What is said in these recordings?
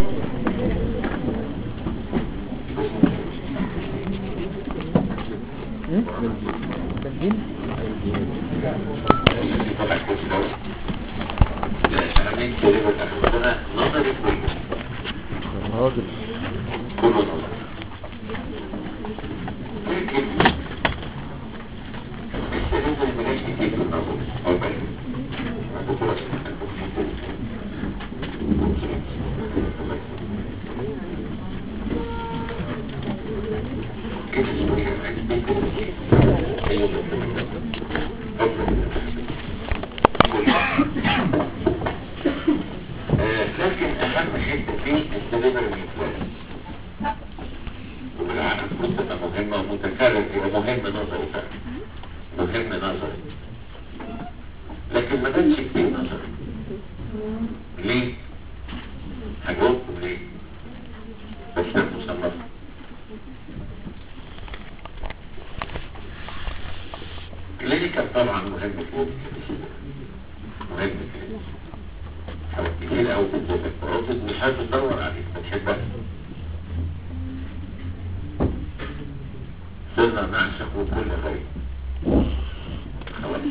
بنزين طبعا كويس قوي لا انا من كده بتاخدنا نظري كويس راجل كله نظري لكن السلام اللي ملاش كتير في النظر او بل ما تقولش كده شوية لكن اهم حته فيه الدليفري ميثود والعالم كنت تبقى مهمه ومتكرر يبقى مهم نظري فعلا مهم نظري لكن ما كانش كتير نظري ليه؟ هجاوبكم ليه؟ بس ده مصنف كلينيكال طبعا مهم كلينيكال مهم كلينيكال حاجات كتير قوي بتدلك رافض مش عارف تدور عليك بتحبها صرنا نعشق كل غير خلاص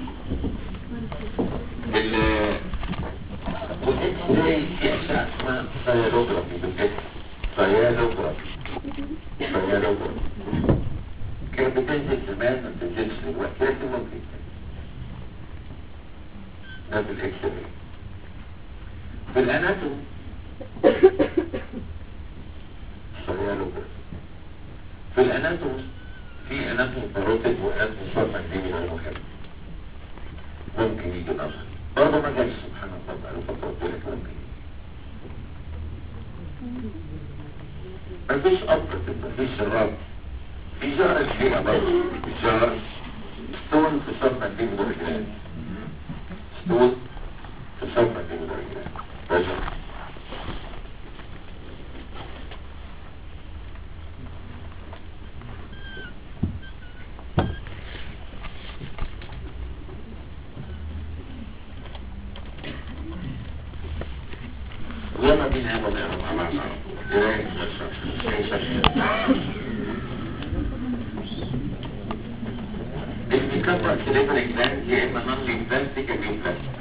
ال والاكس راي في اشعه اسمها سيالوجرافي بالاكس سيالوجرافي سيالوجرافي كانت بتنزل زمان ما بتنزلش دلوقتي لكن ممكن ده في الاكس راي في الاناتوم سيالوجرافي في الاناتوم في اناتوم باروتيد واناتوم صرفا دي من المهم ممكن يجي نظر برضه ما جاش سبحان الله بقاله فتره قلت لك ممكن مفيش اوبرتيف مفيش الرب في جار الحقيقه برضه جار ستون في صرفا دي من الرجلان ستون في صرفا دي من الرجلان رجل ويلا بينا هذا نعرف على بعض قراية البيكابر سليبري جلاند يا اما نون ليمفاستيك يا ليمفاستيك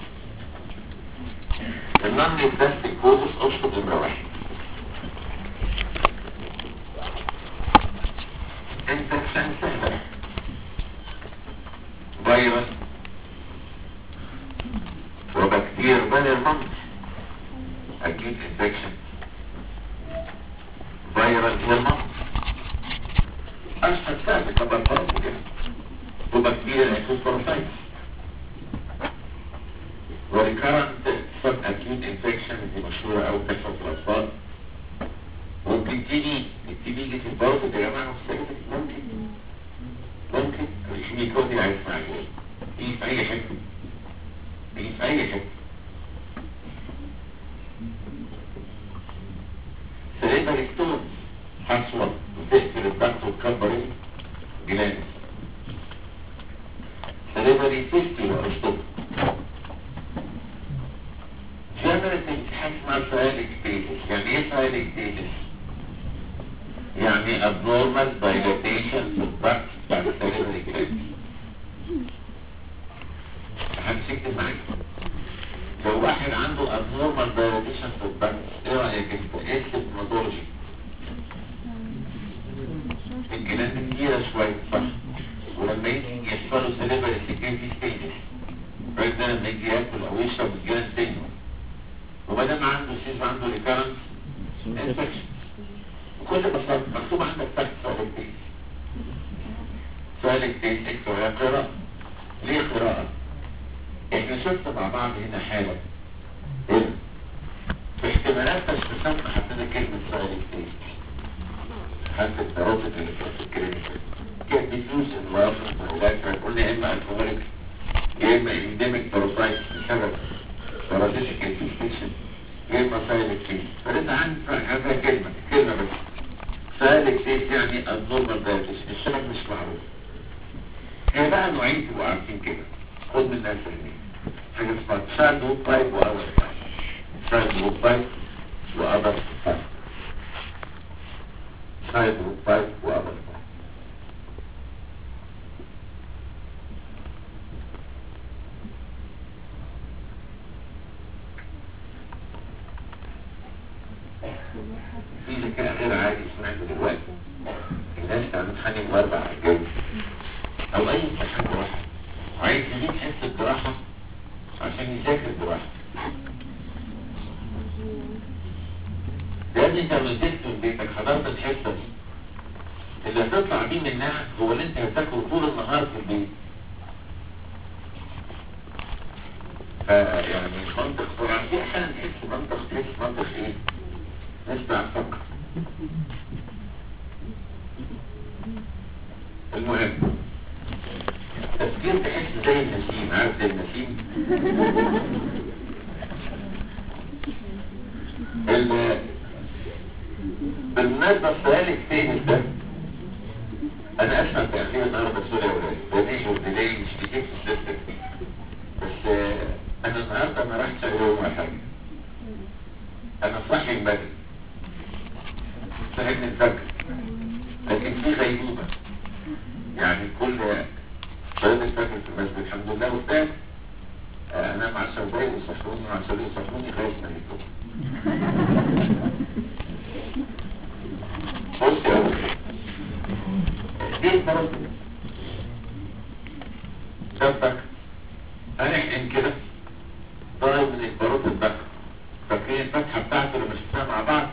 النون ليمفاستيك كوزس اشطب نمرة واحد انفكشن سهلة فيروس وبكتير بل المنطق اكيد انفكشن فيرال هيلما اشهر سهل كبر فرق كده وبكتيريا الاكوسبروسايتس وريكارنت سب اكيد انفكشن دي مشهوره قوي بتحصل في الاطفال ممكن تيجي تيجي في البارد يا جماعه مستجد ممكن ممكن الكيميكوزي عايز معايا دي في اي حته دي في اي حته سريبري ستون حصوة وتقفل الضغط وتكبر الجلاند سريبري سيستي وأشطب جنرال حاجة اسمها سايلك ستيتس يعني ايه سايلك ستيتس؟ يعني abnormal dilatation في الضغط بتاع السريبري جلاند محدش يكتب معاك لو واحد عنده abnormal dilatation في الضغط ايه رأيك انت؟ ايه السيبتوماتولوجي؟ الجنان كتيرة شوية صح ولما يجي يحصلوا سليبري سكيورتي ستيجز الراجل ده لما يجي ياكل او يشرب الجنان سيجنال وما دام عنده سيز عنده ريكارنس انفكشن بكل بساطة مكتوب عندك تحت سؤال التيس سؤال التيس اكتب يا قراءة ليه قراءة؟ احنا شفنا مع بعض هنا حالة ايه؟ في احتمالات تشخيصات حطينا كلمة سؤال التيس حتى الدراسة اللي في الكلينيكال كانت بتدوس الوافر والولاكرة قلنا يا اما الكوهوليك يا اما انديميك بروسايتس بسبب بارازيتيك انفكشن يا اما سايلك تيس فلسه عندي هذا كلمة كلمة بس سايلك تيس يعني النورمال دايتس السبب مش معروف هي بقى نوعين تبقوا عارفين كده خد من الناس الاثنين حاجة اسمها تشايلد وود بايب واول بايب تشايلد وود بايب وأبر فايف سايد روت فايف وأبر فايف في ذكاء غير عادي سمعته دلوقتي الناس تعمل حاجة واربع على الجو أو أي امتحان جراحة وعايز يجيب حصة جراحة عشان يذاكر جراحة لازم انت لو نزلت من بيتك حضرت الحصة دي اللي هتطلع بيه منها هو اللي انت هتاكله طول النهار في البيت فيعني منطق طبعا في احيانا تحس منطق تحس منطق ايه؟ نسمع الفقر المهم تفكير تحس زي النسيم عارف زي النسيم ال- بالمناسبة السؤال الثاني ده انا اسمع تأخير النهاردة سوري يا ولاد بديش وديلي مش كتير في السيستم بس آه، انا النهاردة ما رحتش اقول ولا حاجة انا صاحي بدري صاحي نتذكر لكن في غيبوبة يعني كل صلاة الفجر في المسجد الحمد لله وبتاع آه، انام 10 دقايق يصحوني و10 دقايق يصحوني لغاية ما يتوب بص يا ولد دي المرض شفتك هنحقن كده ضايع من البارود البكر فاكرين الفتحة بتاعته اللي شفناها مع بعض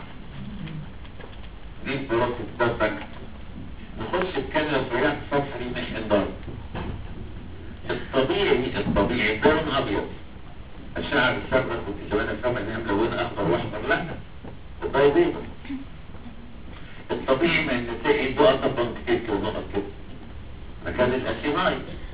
دي البارود البكر نخش الكلمة رفيعة في الفتحة دي ونحقن ضايع الطبيعي الطبيعي ده لون ابيض الشعر الصبغة كنت زمان افهم انها ملونة اخضر واحمر لا الضايع بيضة الطبيعي ما ان تلاقي نقط بنك كده ونقط كده مكان الاسينايد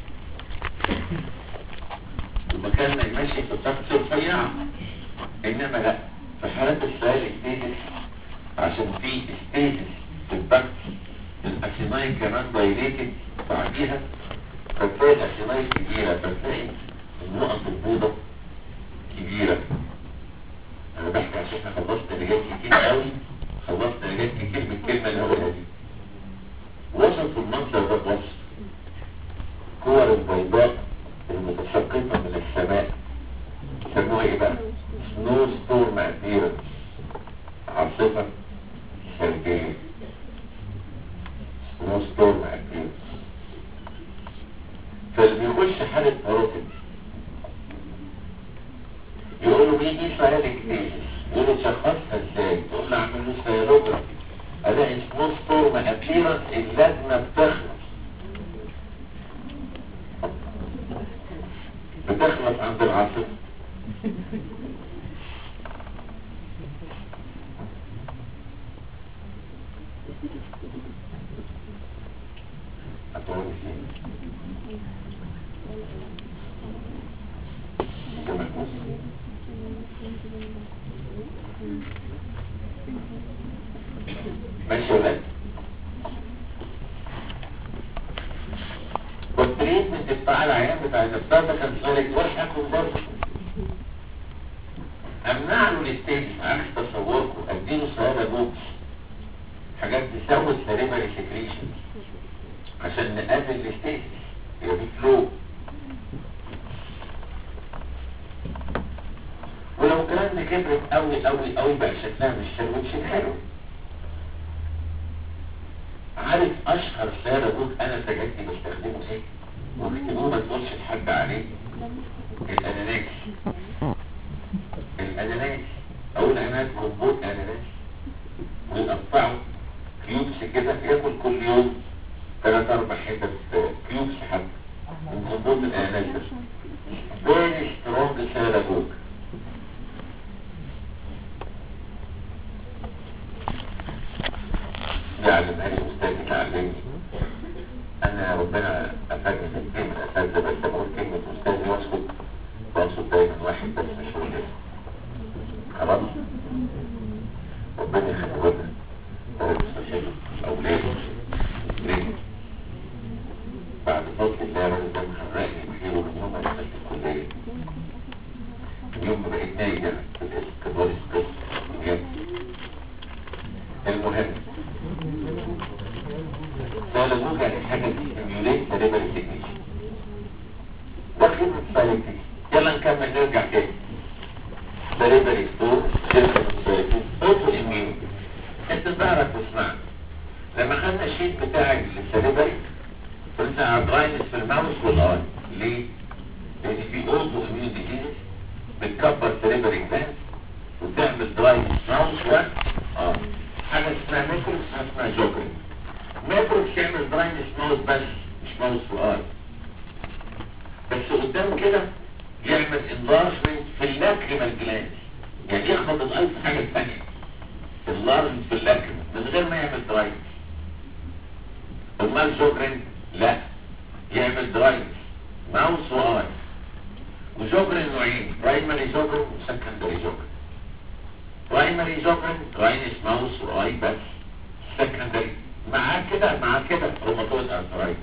ومكان ما يمشي في الضغط الرفيعة انما لا في حالات السؤال ستيتس عشان في ستيتس في الضغط الاسينايد كمان دايليتد بعديها فتلاقي الاسينايد كبيرة فتلاقي النقط البيضاء كبيرة انا بحكي عشان احنا خلصت رجال كتير قوي خلصت رجال كتير بالكلمة اللي هقولها دي وصف المنظر ده بوصف كور البيضاء المتساقطة من السماء يسموها ايه بقى؟ سنو ستورم ابيرنس عاصفة ثلجية سنو ستورم ابيرنس فاللي بيخش حالة بروتين يقولوا مين دي سيالك ايه يقولوا تشخصها ازاي تقول له اعمل له سيالوجرافي الاقي سمول ستورم ابيرنس اللجنة بتخلص بتخلص عند العاصفة هتقول فين كمان ماشي يا ولاد والتريتمنت بتاع العيان بتاع النفسار ده كان سؤالك وحكم برضه امنع له الستيج عكس تصوركم اديله صيادة بوكس حاجات تسوي سيريبري سكريشن عشان نقلل الستيج يبقى في فلو ولو كان كبرت قوي قوي قوي بقى شكلها مش حلو مش حلو عارف اشهر سيارة بوك انا سجلتي بستخدمه ايه واكتبوه ما تقولش لحد عليه الاناناس الاناناس اقول هناك كومبوت اناناس ويقطعه كيوبس كده ياكل كل يوم ثلاث اربع حتت كيوبس حتى من كومبوت الاناناس ده فيري سترونج سيارة بوك يعلم هذه الأستاذ تعلمني أنا ربنا أفادني من كلمة أساتذة بس بقول كلمة أستاذ وأسكت وأقصد دايما واحد بس مش هو اسم خلاص ربنا يخلي ولنا طالب مستشفى أولاد ليه بعد فضل الله الراجل ده محرقني بخيره من يوم ما دخلت الكلية من يوم ما بقيت نايجة في الاسم كبار القسم بجد المهم سألوك عن حاجة سيميوليت سيريبري تكنيشن ده خدمة سايكل يلا نكمل نرجع تاني سيريبري ستور سيريبري اوتو اميون انت تعرف تسمع لما خدنا الشيت بتاع السيريبري قلت عبراينس في الماوس والاي ليه؟ لان في اوتو اميون ديزيز بتكبر سيريبري جلاند وتعمل دراينس ماوس و اه حاجه اسمها ميكروس حاجه اسمها جوكري ميكروس يعمل دراينس ماوس بس مش ماوس واي بس قدام كده يعمل انلارجمنت في اللاكريمال جلاند يعني يخبط الاي في حاجه ثانيه انلارجمنت في اللاكريمال من غير ما يعمل دراينس امال جوكرين لا يعمل دراينس ماوس واي وجوكرين نوعين برايمري جوكرين وسكندري جوكرين برايمري جوكرين راينس ماوس واي بس سكندري مع كده مع كده روماتويد ارثرايتس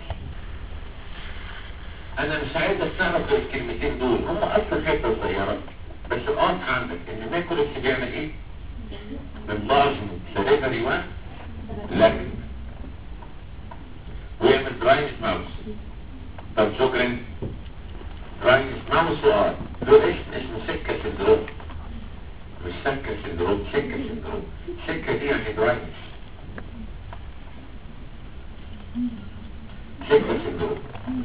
انا مش عايز استعرف غير الكلمتين دول هم اصلا حته صغيره بس القاط عندك ان ميكروس بيعمل ايه انلارجمنت سيريبري 1 لكن ويعمل دراينس ماوس طب شكرا دراينس ماوس وار له اسم اسمه سكه سندروم مش سكه سندروم سكه سندروم سكه دي يعني دراينس سكه سندروم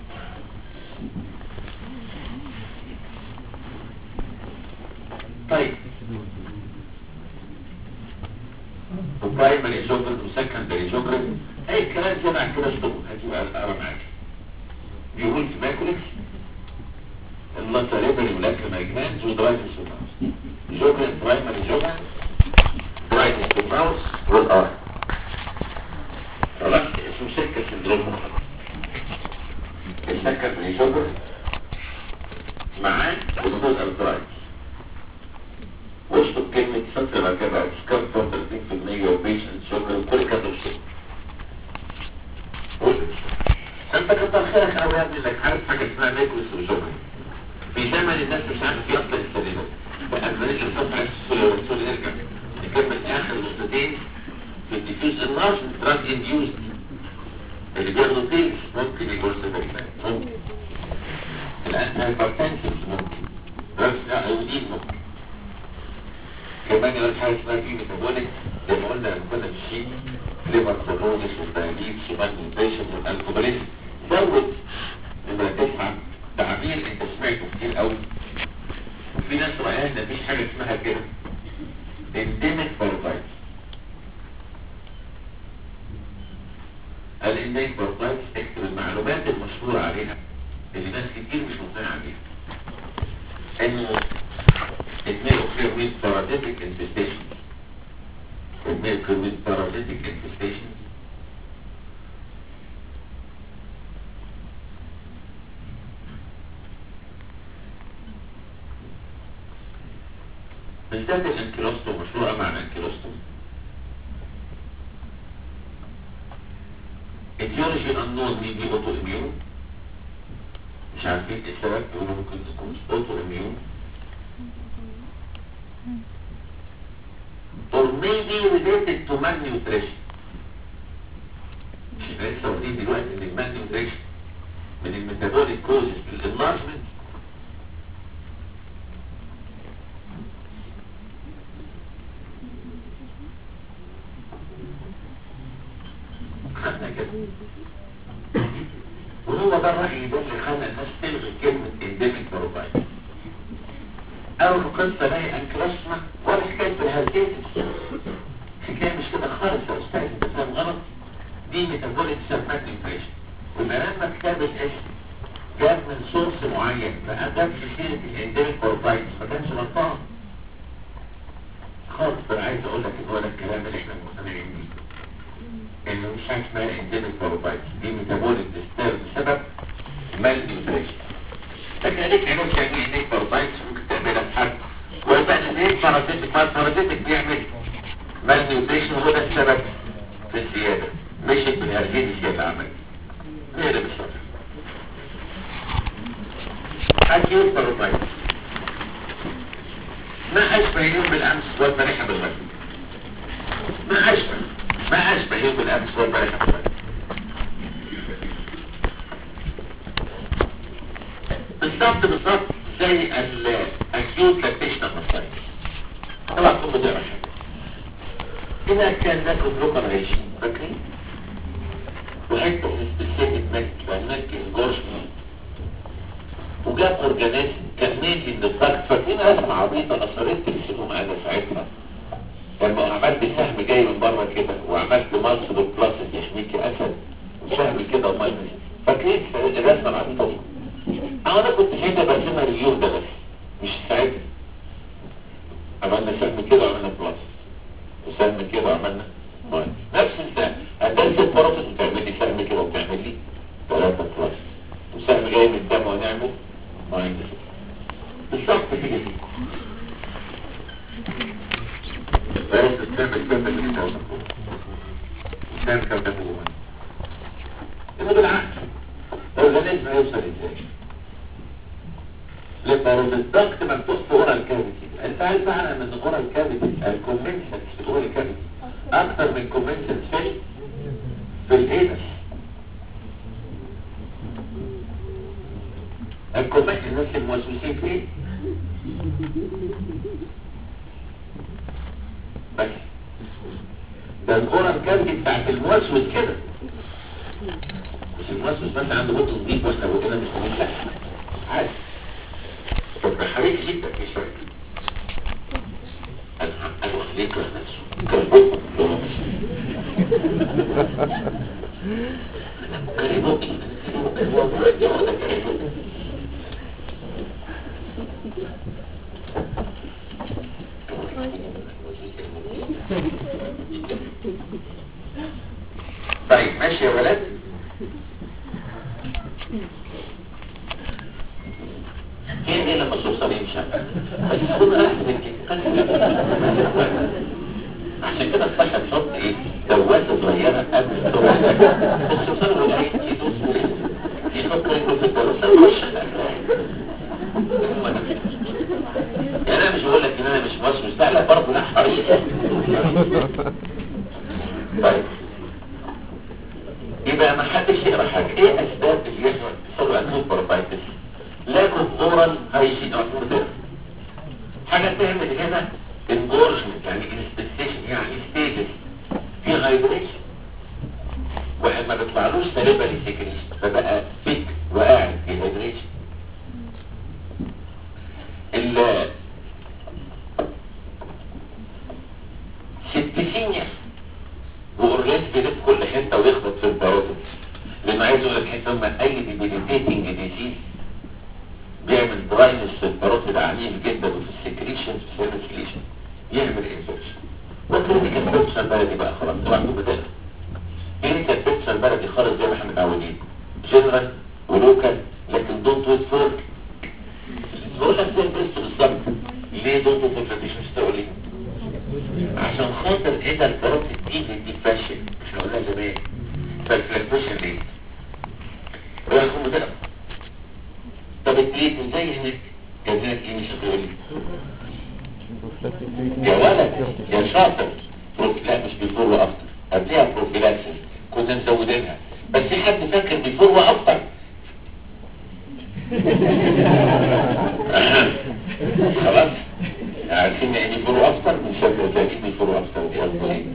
طيب وبرايمري جوجر وسكندري جوجر اي كلام جمع كده اشطبه هتبقى اقرا معاك بيقول في ماكولكس الله سيريبري ولاكريمال جلاندز ودرايفس وماوس جوجر برايمري جوجر درايفس وماوس والار خلاص اسمه سكة سندروم السكندري جوجر معاه والجزء الدرايفس واشطب كلمة سطر ركبة سكاب فوق 30% وبيشنت شكر كل كده وشطب انت كتر خيرك قوي يا ابني انك عارف حاجه اسمها ميكروس وجوكر في زمن الناس مش عارفه في اصلا السليمه بقى بلاش الصفحه السوري والسوري نرجع نكمل اخر نقطتين في الديفيوز النارج دراج انديوز اللي بياخدوا بيلز ممكن يكون سبب ممكن الان هايبرتنسيف ممكن دراجز لا ايودين ممكن كمان يقول حاجه اسمها في ميتابوليك زي ما قلنا لما كنا في الشيء ليفر سيروزس والدايابيتس والمالنيوتريشن والالكوهوليزم زود نمرة تسعة تعبير انت سمعته كتير قوي وفي ناس رأيها ان مفيش حاجة اسمها كده انديميك بارتايتس الانديميك بارتايتس اكتب المعلومات المشهورة عليها اللي ناس كتير مش مقتنعة بيها انه it may occur with parasitic infestation it may occur with parasitic infestation بالذات الانكيلوستوم مشهورة معنى انكيلوستوم etiology unknown may be autoimmune مش عارفين ايه السبب يقولوا ممكن تكون autoimmune or may be related to malnutrition مش احنا لسه واخدين دلوقتي ان المالنيوتريشن من الميتابوليك كوزز للانلارجمنت خدنا كده وهو ده الرأي ده اللي خلى الناس تلغي كلمة انديميك بروبايت أو في قصة لاقي أنكلاسما ولا حكاية بالهرجيتس حكاية مش كده خالص يا أستاذ أنت فاهم غلط دي ميتابوليك سيرفات انفليشن ويبقى لما كتاب الاسم جاب من سورس معين ما جابش سيرة الانديميك بروبايتس ما كانش غلطان خالص أنا عايز أقول لك إن هو ده الكلام اللي إحنا مقتنعين بيه انه مش حاجه اسمها انديميك بروبايتس دي ميتابوليك ديستيرب بسبب مال نيوتريشن لكن اديك عرفت يعني ايه انديميك بروبايتس ممكن تعملها في حد ويبقى الانديميك بارازيتك بارازيتك بيعمل مال نيوتريشن هو ده السبب في الزياده مشيت بالهرجين الزياده عملت هي ده بالظبط اكيوت بروبايتس ما اشبه اليوم بالامس والبارحه بالغد ما اشبه اشبه ايه بالامس والبارح بالظبط بالظبط زي الاكيوت لاكتيشن مصاري طبعا كنت بتقرا حاجه هنا كان لكم لوكال عيش فاكرين وحته سبيسيفيك ميك ميك انجورجمنت وجاب اورجانيزم كان ميت ان فاكت فاكرين رسمه عبيطه اثرت ترسموا معانا ساعتها لما عملت سهم جاي من بره كده وعملت مالس بالبلاس يحميكي اسد وسهم كده ومالس فاكرين الرسمه العبيطه دي انا كنت هنا برسمها اليوم ده بس مش ساعتها عملنا سهم كده وعملنا بلاس وسهم كده وعملنا ماينس نفس السهم هتنسى البروسس وتعمل لي سهم كده وتعمل لي ثلاثة بلاس وسهم جاي من الدم ونعمل ماينس بالظبط كده دي بس تعمل كم اللي انت سهم كم ده هو انه بالعكس الاورجانيزم هيوصل ازاي لما الضغط مفتوح في اورال كافيتي انت عارف معنى ان اورال كافيتي الكونفنشن في اورال كافيتي اكتر من كونفنشن في في الانس الكونفنشن الناس الموسوسين فيه بس ده الاورال كافيتي بتاعت الموسوس كده مش الموسوس مثلا عنده بطن نظيف واحنا بقولنا مش نظيف لا عادي طب حريق جدا في شرك أنا أخليك نفسه كالبوك كالبوك طيب ماشي يا ولد هي ايه لما توصل يمشي بس تكون احسن كده عشان كده الصحة تحط ايه دواسة صغيرة قبل الدواسة بس توصل له ايه يدوس يحط رجله في الدواسة ويخش يعني انا مش بقول لك ان انا مش مصري لا لا برضه لا حريص طيب يبقى ما حدش يقرا حاجه ايه اسباب اللي يحصل له اكوت بارابايتس لاك اوف اورال هايجين او فودر حاجه تعمل هنا انجورجمنت يعني انسبكتيشن يعني ستيجز في هايدريشن واحد ما بيطلعلوش سليبري سكريشن فبقى فيك وقاعد في هايدريشن ال سبتسينيا وأورلاند بيلف كل حتة ويخبط في الباروتس لما عايز اقول لك حتة هم اي ديبيليتيتنج ديزيز بيعمل براينس في الباروتيد عنيف جدا وفي السكريشن في السكريشن يعمل انفكشن وكلينيكال بيتشر بلدي بقى خلاص طبعا كله بدأ كلينيكال بيتشر بلدي خالص زي ما احنا متعودين جنرال ولوكال لكن دونت ويت فور بقول لك زي البريست بالظبط ليه دونت ويت فور مش مستوعبين عشان خاطر ايه ده الباروتيد دي دي فاشل مش هقولها زمان فالفلاكويشن ليه ويكون مدرب طب التريت ازاي هناك كذلك ايه مش هتقولي يا ولد يا شاطر بروف- لا مش بيفور وافتر قبلها بروفيلاكسس كنا مزودينها بس في حد فاكر بيفور وافتر خلاص عارفين يعني بيفور وافتر من شكل تأكيد بيفور وافتر دي قصدي ايه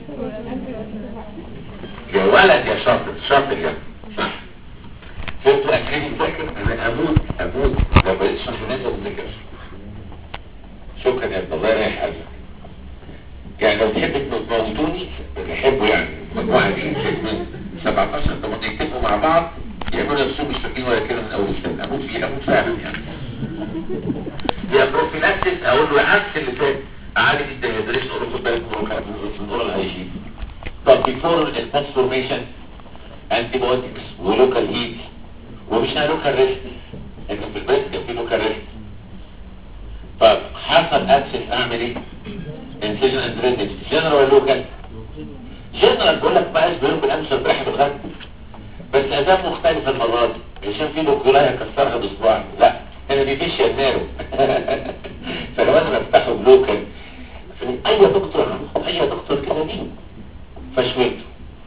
يا ولد يا شاطر شاطر يا صح كنت أكيد ذاكر أنا أموت أموت لو بقيت شرح نازل ذاكر شكرا يا ابن الله يريح قلبك يعني لو تحب تموتوني بحبه يعني المجموعة دي من 17 طب يتفقوا مع بعض يعملوا نفسهم مش فاكرين ولا كده من أول السنة أموت فيه أموت فعلا يعني يا بروفيلاكسس أقول له عكس اللي فات عادي جدا يا دريس أقول له خد بالك من الأورال هايجين طب بيفور الترانسفورميشن انتي بايوتكس ولوكال هيت ومش لوكال ريست انه في البيت كان في لوكال ريست طب حصل اكسس اعمل ايه انسيجن اند درينج جنرال لوكال جنرال بقول لك بقى بيقولوا بالامس البارح بالغد بس اداء مختلف المره دي عشان في لوكولايه كسرها بصباعي لا انا دي فيش نارو فلو انا بفتحه بلوكال اي دكتور اي دكتور كده دي فشويته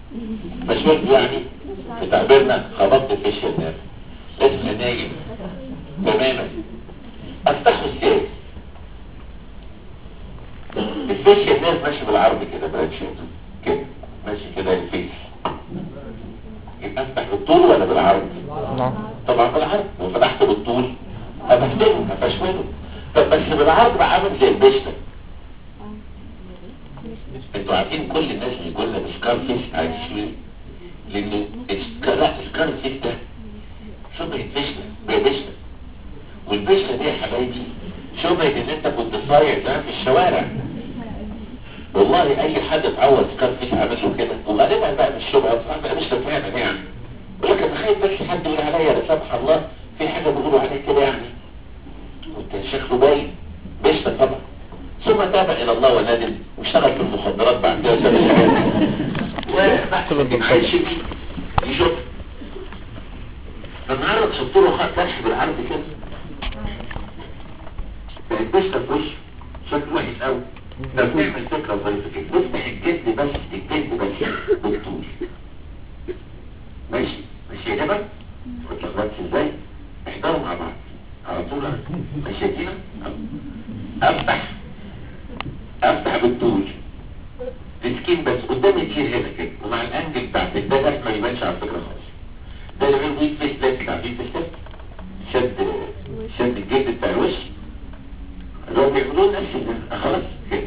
شرب يعني في تعبيرنا خبطت الفيشيال نيرف لازم نايم تماما افتحه ازاي الفيشيال نيرف ماشي بالعرض كده بقى شوفه كده ماشي كده الفيس يبقى افتح بالطول ولا بالعرض نعم طبعا بالعرض لو فتحت بالطول هبهدله هفشمله طب بس بالعرض بقى عامل زي البشتة انتوا عارفين كل الناس اللي قلنا بسكار فيس عايزين ليه؟ لان السكار لا السكار فيس ده شبهة بشتة بشتة والبشتة دي يا حبايبي شبهة ان انت كنت صايع زمان في الشوارع والله اي حد اتعود سكار فيس عامل له كده وغالبا بقى مش شبهة بصراحة بقى مش فاهمة يعني يقول لك انا خايف بس حد يقول عليا لا سمح الله في حاجة بيقولوا عليه كده يعني وانت شكله باين بيشتى طبعا ثم تاب الى الله وندم واشتغل في المخدرات بعد كده ساب الحاجات وبعد عايش بيه يشوف فالنهارده تحط له خط فتح بالعرض كده بقت بيشتى في وشه شكله وحش قوي ده بنعمل فكره ظريفه كده نفتح الجلد بس الجلد بس بالطول ماشي ماشي يا جبل كنت لغايه ازاي احضروا مع بعض على طول ماشي يا دينا افتح افتح بالطول السكين بس قدامي كتير هنا كده ومع الانجل بتاعت الدجل ما يبانش على فكره خالص ده اللي غير ويك فيس لاب بتاع فيك فيس لاب شد شد الجلد بتاع الوش اللي هو بيعملوه نفس ال- خلاص كده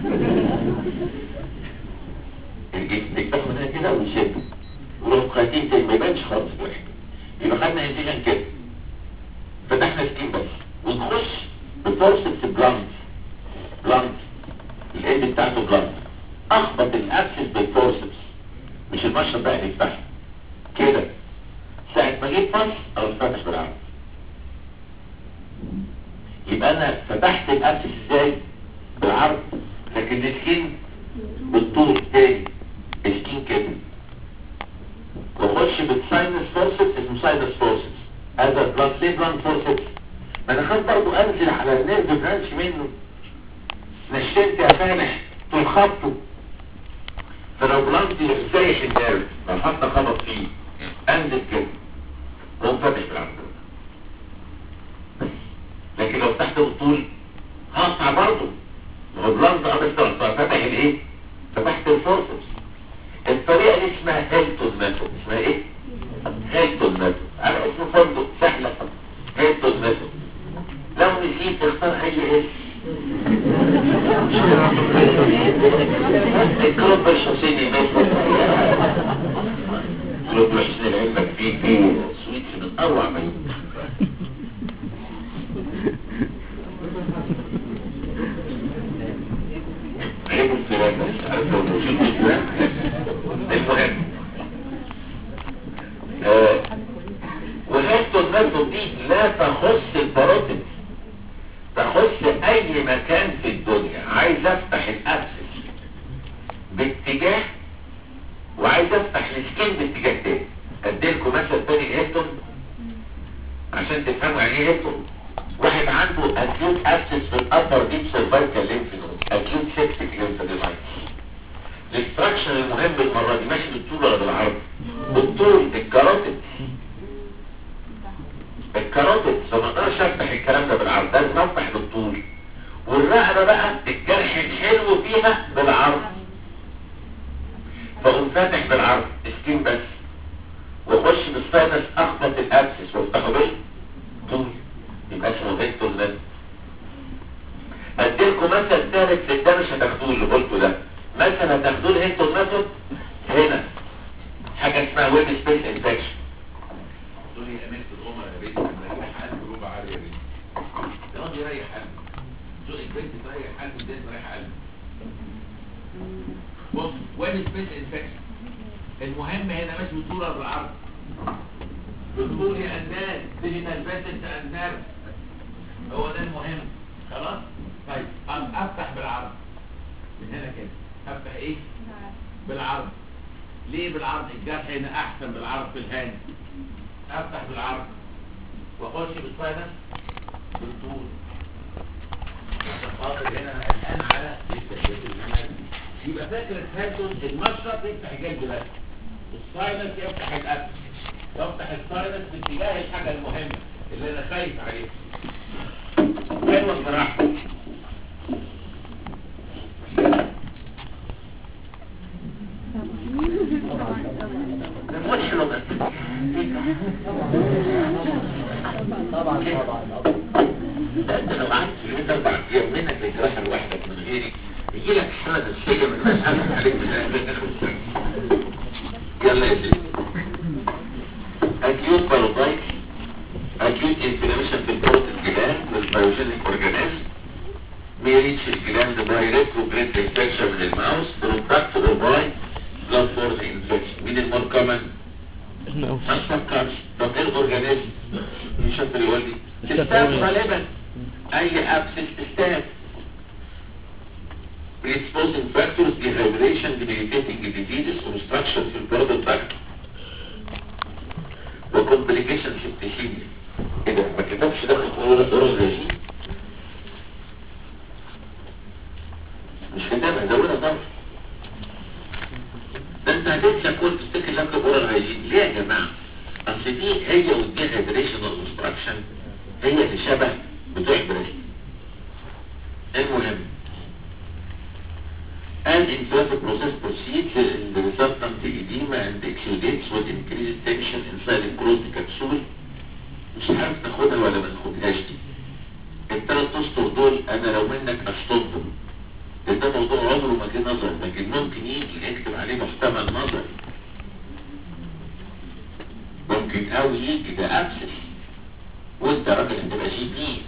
الجلد تاخد هنا كده ويشد ولو قاتين زي ما يبانش خالص الواحد يبقى خدنا انسيجن كده فتحنا سكين بس ونخش بفورسبس بلانت بلانت الايد بتاعته بلانت اخبط الابسس بالفورسبس مش المشرط بقى اللي يفتحه كده ساعة ما جيت فص او اتفتح بالعرض يبقى انا فتحت الابسس ازاي بالعرض لكن السكين بالطول تاني السكين كده واخش بالساينس فورسبس اسمه ساينس فورسبس هذا بلان ليه بلان فورسبس ما انا خد برضو انزل على النيرف برانش منه نشنت يا فالح طول خبطه فلو بلانت يزيح النيرف لو حتى خبط فيه انزل كده وقوم فاتح بالعرض لكن لو تحت بالطول هقطع برضه ما هو بلانت قبل فاتح الايه فتحت الفورسبس الطريقة دي اسمها هيلتون ميثود اسمها ايه؟ هيلتون ميثود على اسم فندق سهلة هيلتون ميثود لو نسيت تختار اي اسم الكلوب الحسيني ميثود الكلوب الحسيني لعلمك فيه فيه سويتس من اروع ما يمكن عيب الفيران بس عارف لو نشوف الفيران المهم آه، وهيبتو الميثود دي لا تخص الباروتيد تخص اي مكان في الدنيا عايز افتح الابسس باتجاه وعايز افتح السكين باتجاه تاني اديلكم مثل تاني هيبتون عشان تفهموا يعني ايه هيبتون واحد عنده acute abscess في الابر ديب سيرفايكال ليمف نود acute septic lymphadenopathy الاستراكشن المهم المرة دي ماشي بالطول ولا بالعرض بالطول الكاروتيد الكاروتيد فما اقدرش افتح الكلام ده بالعرض لازم افتح بالطول والرقبة بقى الجرح الحلو فيها بالعرض فاقوم فاتح بالعرض سكين بس واخش بالساينس اخبط الابسس وافتحه بالطول يبقى اسمه فيكتور ميثود اديلكم مثل ثالث لده مش هتاخدوه اللي قلته ده مثلا هتاخدوه الهيكتور ميثود هنا حاجه اسمها ويب سبيس انفكشن دول يأمنت الأمر يا بيت أنا رايح قلب ربع عالي يا بيت ده راضي يريح قلب دول البنت تريح قلب الدين تريح قلب بص وين سبيس انفكشن المهم هنا مش بالطول ولا بالعرض بالطول يا أنداد ديجيتال بيسنت أنداد هو ده المهم خلاص طيب أم أفتح بالعرض من هنا كده أفتح إيه بالعرض ليه بالعرض الجرح هنا أحسن بالعرض في الهاني افتح بالعرض واخش بالفاينس بالطول عشان خاطر هنا انا قلقان على التهديد الزمان يبقى فاكر التهدد المشرط يفتح الجلد بس الساينس يفتح الابس يفتح الساينس باتجاه الحاجة المهمة اللي انا خايف عليها حلوة الصراحة مش لغة طبعا طبعا ده انت لو قعدت في البيت اربع ايام منك لجراحة لوحدك من غيري يجي لك حالة نفسية من الناس عارف عليك من الاخر اخر السنة يلا يا سيدي acute parotitis acute inflammation في البروت الجلاند والبيوجينيك اورجانيزم may reach الجلاند by retrograde infection من الماوس through duct or by blood-borne infection مين المور common؟ ما تفكرش طب ايه الاورجانيزم؟ مش شاطر يقول لي تستاف غالبا اي ابسس تستاف predisposing factors dehydration debilitating diseases obstruction في البرودو تراكت وكومبليكيشن في التشيميا ايه ده ما كتبش ده في اورال ريجيم مش كتابها زودها ضرب ده انت هتنسى كل تفتكر لك اورال ريجيم ليه يا جماعه اصل دي هي والديهايدريشن والاوبستراكشن هي اللي شبه بتوع بريست المهم An inflammatory process proceeds in the resultant edema and exudates with increased tension inside the closed capsule مش عارف تاخدها ولا ما تاخدهاش دي الثلاث اسطر دول انا لو منك اشطبهم لان ده موضوع عمره ما جه نظر لكن ممكن يجي يكتب عليه محتمل نظري ممكن قوي يجي ده ابسس وانت راجل هتبقى جي بي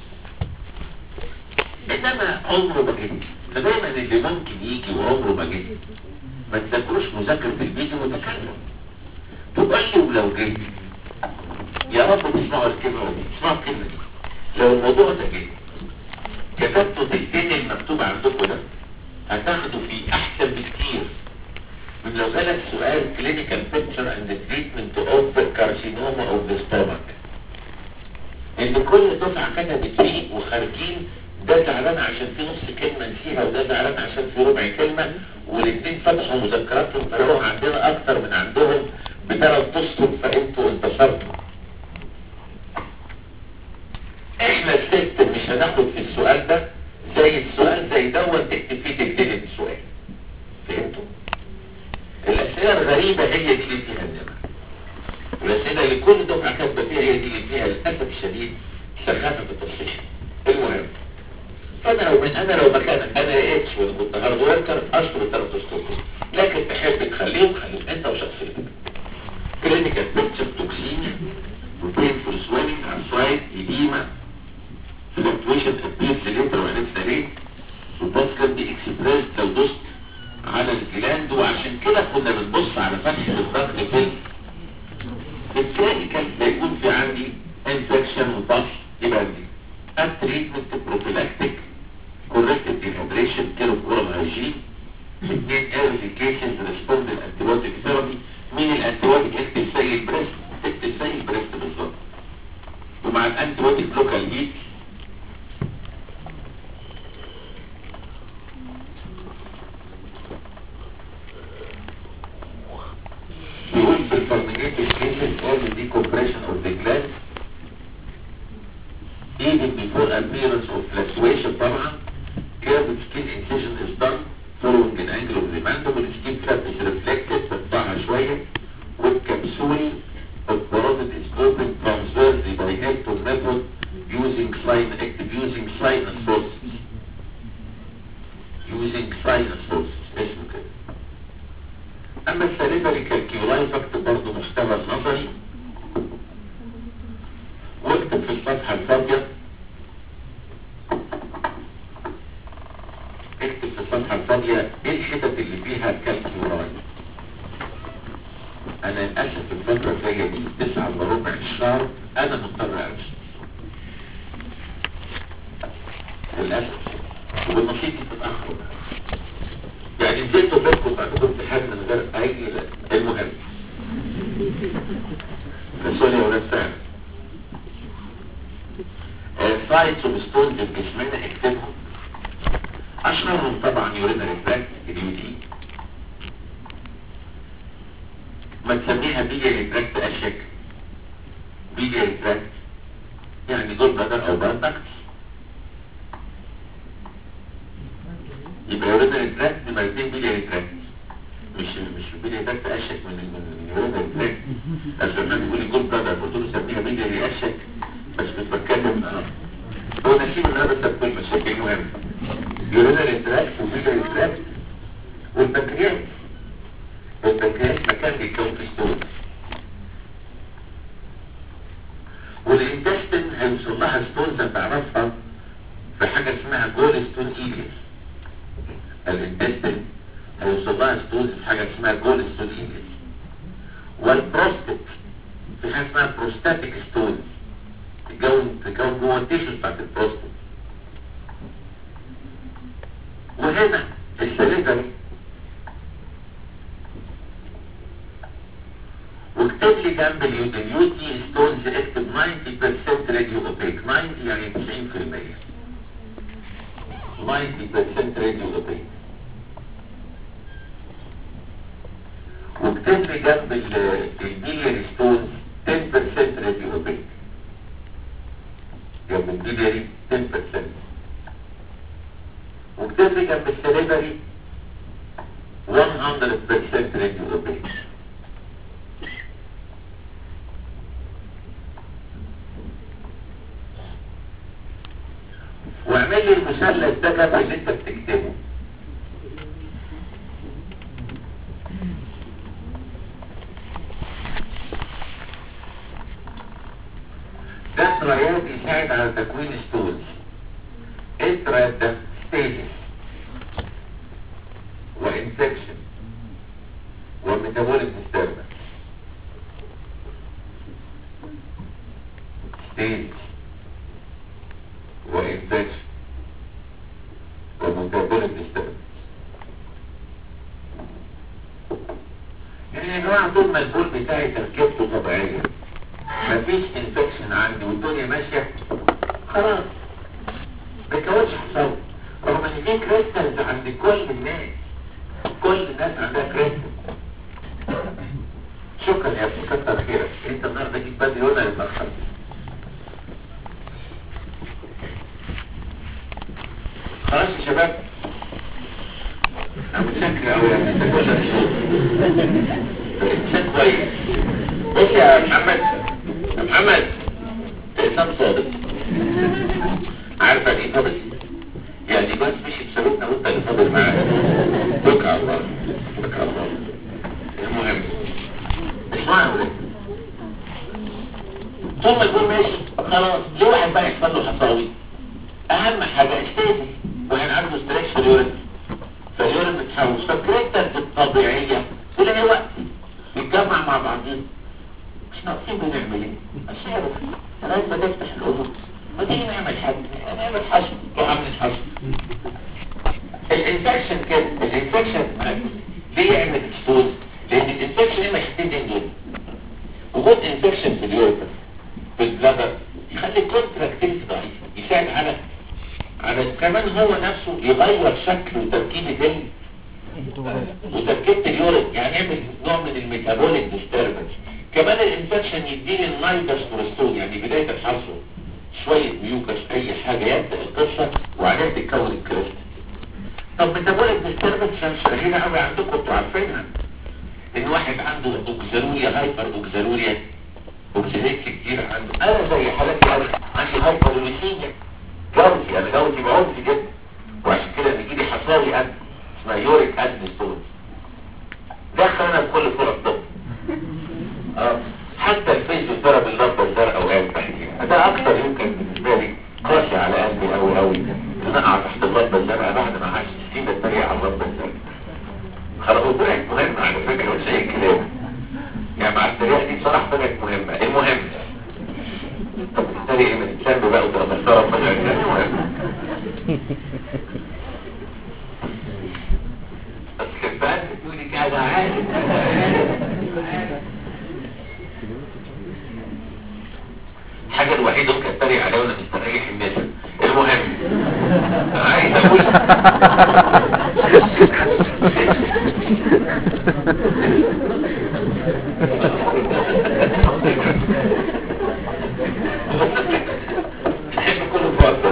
انما عمره ما جه فدايما اللي ممكن يجي وعمره ما جه ما تذكروش مذاكرة الفيديو متكلم تقول لي ولو جيت يا رب تسمعوا الكلمة دي تسمعوا الكلمة دي لو الموضوع ده جه كتبته تلتين المكتوب عندكم ده هتاخده فيه احسن بكتير من لو جالك سؤال clinical picture and treatment of carcinoma of the stomach ان كل دفعة كتبت فيه وخارجين ده زعلان عشان في نص كلمة نسيها وده زعلان عشان في ربع كلمة والاثنين فتحوا مذكراتهم فلقوا عندنا اكتر من عندهم بثلاث اسطر فانتوا انتصرتوا احنا الست مش هناخد في السؤال ده زي السؤال زي دوت تكتب فيه تكتب السؤال فهمتوا؟ الاسئله الغريبه هي دي اللي فيها النمر والاسئله اللي كل دفعه كاتبه فيها هي دي اللي فيها للاسف الشديد سخافه التصحيح المهم فانا لو من انا لو مكانك انا اتش وانا كنت هارد وركر اشطر الثلاث اسطر لكن تحب تخليهم خليهم انت وشخصيتك كلينيكال بيكتشر توكسيميا وبينفول سويلنج ارثرايت ايديما فلكتويشن ابيرز ليتر وعرفنا ليه والباسكت دي اكسبريس لو دوست على الجلاند وعشان كده كنا بنبص على فتحة الضغط في بالتالي كان بيكون في عندي انفكشن وباس يبقى دي التريتمنت بروفيلاكتيك كوركتيف ديهايدريشن كيرو اورال هايجين اثنين ايرلي كيسز ريسبوند الانتيبيوتيك ثيرابي مين الانتيبيوتيك اكتب زي البريست اكتب زي البريست بالظبط ومع الانتيبيوتيك لوكال هيت بيقول في الفرمينيتيف كيسز early decompression of the gland even before appearance of fluctuation طبعا curved skin incision is done following an angle of the mandible skin flap is reflected تطلعها شوية والكبسول of parotid is open transversely by Hector method using sign active using sinus forces using sinus forces اسمه كده اما السليبري كالكيولاي فاكتب برضه مستوى النظري واكتب في الصفحة الفاضية اكتب في الصفحة الفاضية ايه الحتت اللي فيها كالكيولاي انا للاسف الفترة الجاية دي تسعة الا ربع الشهر انا مضطر امشي للاسف والنشيط بتتاخر يعني نزلت بينكم بعدكم امتحان من غير اي المهم فسوري يا ولاد فعلا سايتس وبستون في جسمنا اكتبهم اشهرهم طبعا يورينري تراكت اليو دي ما تسميها بيلياري تراكت اشك بيلياري تراكت يعني جول بلادر او باردكت يبقى يورينري تراكت مرتين بيلياري تراكت مش مش بيلياري تراكت اشك من من اليورينري تراكت عشان ما تقولي جول بلادر قلت له سميها بيلياري اشك بس مش بتكلم اه هو نسيب ان انا بس بكل مشاكل مهمه يورينري تراكت وبيلياري تراكت والبنكرياس البنكرياس مكان بيكون في ستون والانتستين هيوصل لها ستونز هتعرفها في حاجة اسمها جول ستون ايجل الانتستين هيوصل لها ستونز في حاجة اسمها جول ستون ايجل والبروستات في حاجة اسمها بروستاتيك ستونز تكون تكون جوه التيشوز بتاعت البروستات وهنا السليفري واكتب لي جنب اليوتي ستونز اكتب 90% راديو اوبيك 90 يعني 90% 90% راديو اوبيك واكتب لي جنب البيلياري ستونز 10% راديو اوبيك جنب البيلياري 10% واكتب لي جنب السليفري 100% راديو اوبيك واعمل لي المثلث ده جنب اللي انت بتكتبه ده تريات يساعد على تكوين ستونز ايه التريات ده ستيجز وانفكشن وميتابوليك ديستربنس ستيج وإنفكشن ومتابوليك ديستربنس يعني يا جماعة طول ما البول بتاعي تركيبته طبيعية مفيش انفكشن عندي والدنيا ماشية خلاص ما يكونش حصل رغم ان في كريستالز عند كل الناس كل الناس عندها كريستال شكرا يا ابني كتر خيرك انت النهارده جيت بدري ولا متاخر خلاص يا شباب انا متشكر قوي يعني انت كل انسان كويس بص يا محمد يا محمد انسان صادق عارف يعني ايه فاضل يعني بس مش بسببنا وانت اللي فاضل معانا توكل على الله توكل على الله المهم اسمعوا يا ولاد طول ما الجول ماشي خلاص ليه واحد بقى يحصل له حصاوي اهم حاجه استاذي واحنا عنده ستريكش في اليورين فاليورين بتحوش فالكريستالز الطبيعيه تلاقي وقت يتجمع مع بعضين مش ناقصين بنعمل ايه اشعرف لغايه ما تفتح القلوب ما تيجي نعمل حاجه نعمل حشو روح اعمل حشو الانفكشن كده الانفكشن ليه يعمل اكسبوز لان الانفكشن اما يحتاج دول وجود انفكشن في اليورين في البلادر يخلي الكونتراكتيفيتي ضعيف يساعد على على كمان هو نفسه يغير شكل وتركيب الدم وتركيبة اليورين يعني يعمل نوع من الميتابوليك ديستربنس كمان الانفكشن يديني النايدس كورستون يعني بداية الحصر شوية ميوكس اي حاجة يبدأ القصة وعليها تتكون الكريست طب ميتابوليك ديستربنس شهيرة قوي عندكم انتوا عارفينها ان واحد عنده اوكزالوريا هايبر اوكزالوريا اوكسيديت كتير عنده انا زي حالاتي انا عندي هايبروليسيميا جوزي انا جوزي بعوزي جدا وعشان كده بيجيلي حصاوي قد اسمها يوريك ادن ستون دخل انا بكل صورة الطب اه حتى الفيزيوثيرابي اللمبه الزرقاء وقال تحتيها ده اكتر يمكن بالنسبه لي قاسي على قلبي قوي قوي ان انا اقع تحت اللمبه الزرقاء بعد ما عاش سنين اتريق على اللمبه الزرقاء خلاص طلعت مهمه على فكره مش اي كلام يعني مع التريقه دي بصراحه طلعت مهمه المهم طب تتريق من الكلام بقى وتبقى مسطره ربنا المهم بس كان بقى تقولي كده عارف الحاجة الوحيدة ممكن اتريق عليها وانا مستريح الناس المهم عايز اقول تحب كله فاضي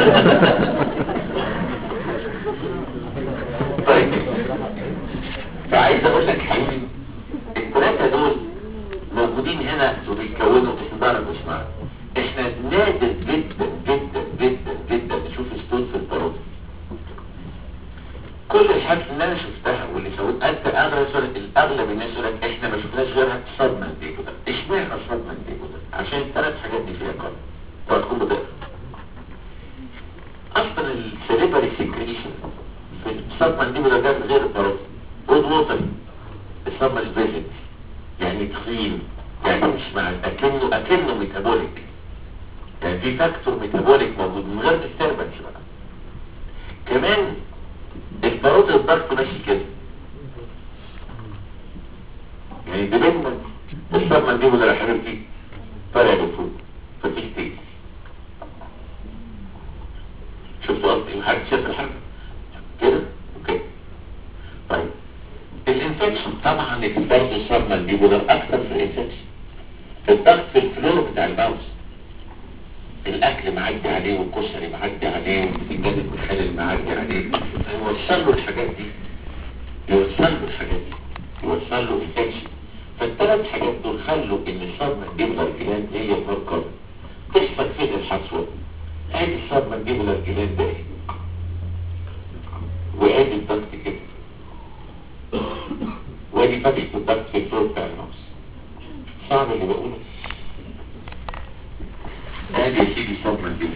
طيب فعايز اقول لك حبيبي الثلاثه دول موجودين هنا وبيتكونوا في صدارك مش معاك احنا نادر جدا جدا جدا جدا نشوف ستون في البارود كل الحاجات اللي انا شفتها واللي سويت انت اغلب الاغلب الناس يقول لك احنا ما شفناش غيرها صدمه ديجو ده اشمعنى صدمه ديجو ده عشان الثلاث حاجات دي فيها قلب وهتكون بتقرا اصلا السليبري سكريشن في الصدمه دي ده جاب غير البارود رود ووتري الصدمه الفيزيت يعني تخين يعني مش مع اكنه اكنه ميتابوليك يعني في فاكتور ميتابوليك موجود من غير ديستربنس بقى كمان البارود الضغط ماشي كده يعني دايما الصدمه دي ولا يا حبيبتي طالع لفوق ففي ستيج شفتوا قصدي حد شاف الحرب كده اوكي طيب الانفكشن طبعا الضغط الصدمه دي ولا اكثر في الانفكشن الضغط في الفلور بتاع الماوس الاكل معدي عليه والكشري معدي عليه والفنجان المخلل معدي عليه يوصل له الحاجات دي يوصل له الحاجات دي يوصل له انفكشن فالثلاث حاجات دول خلوا ان الصدمه الجبله الجلاد هي مركبه تحصل فين الحصوه ادي الصدمه الجبله الجلاد ده ايه وادي الضغط كده وادي فتحه الضغط في الفلور بتاع الماوس صعب اللي بقوله ادي سيدي صدمه الجبله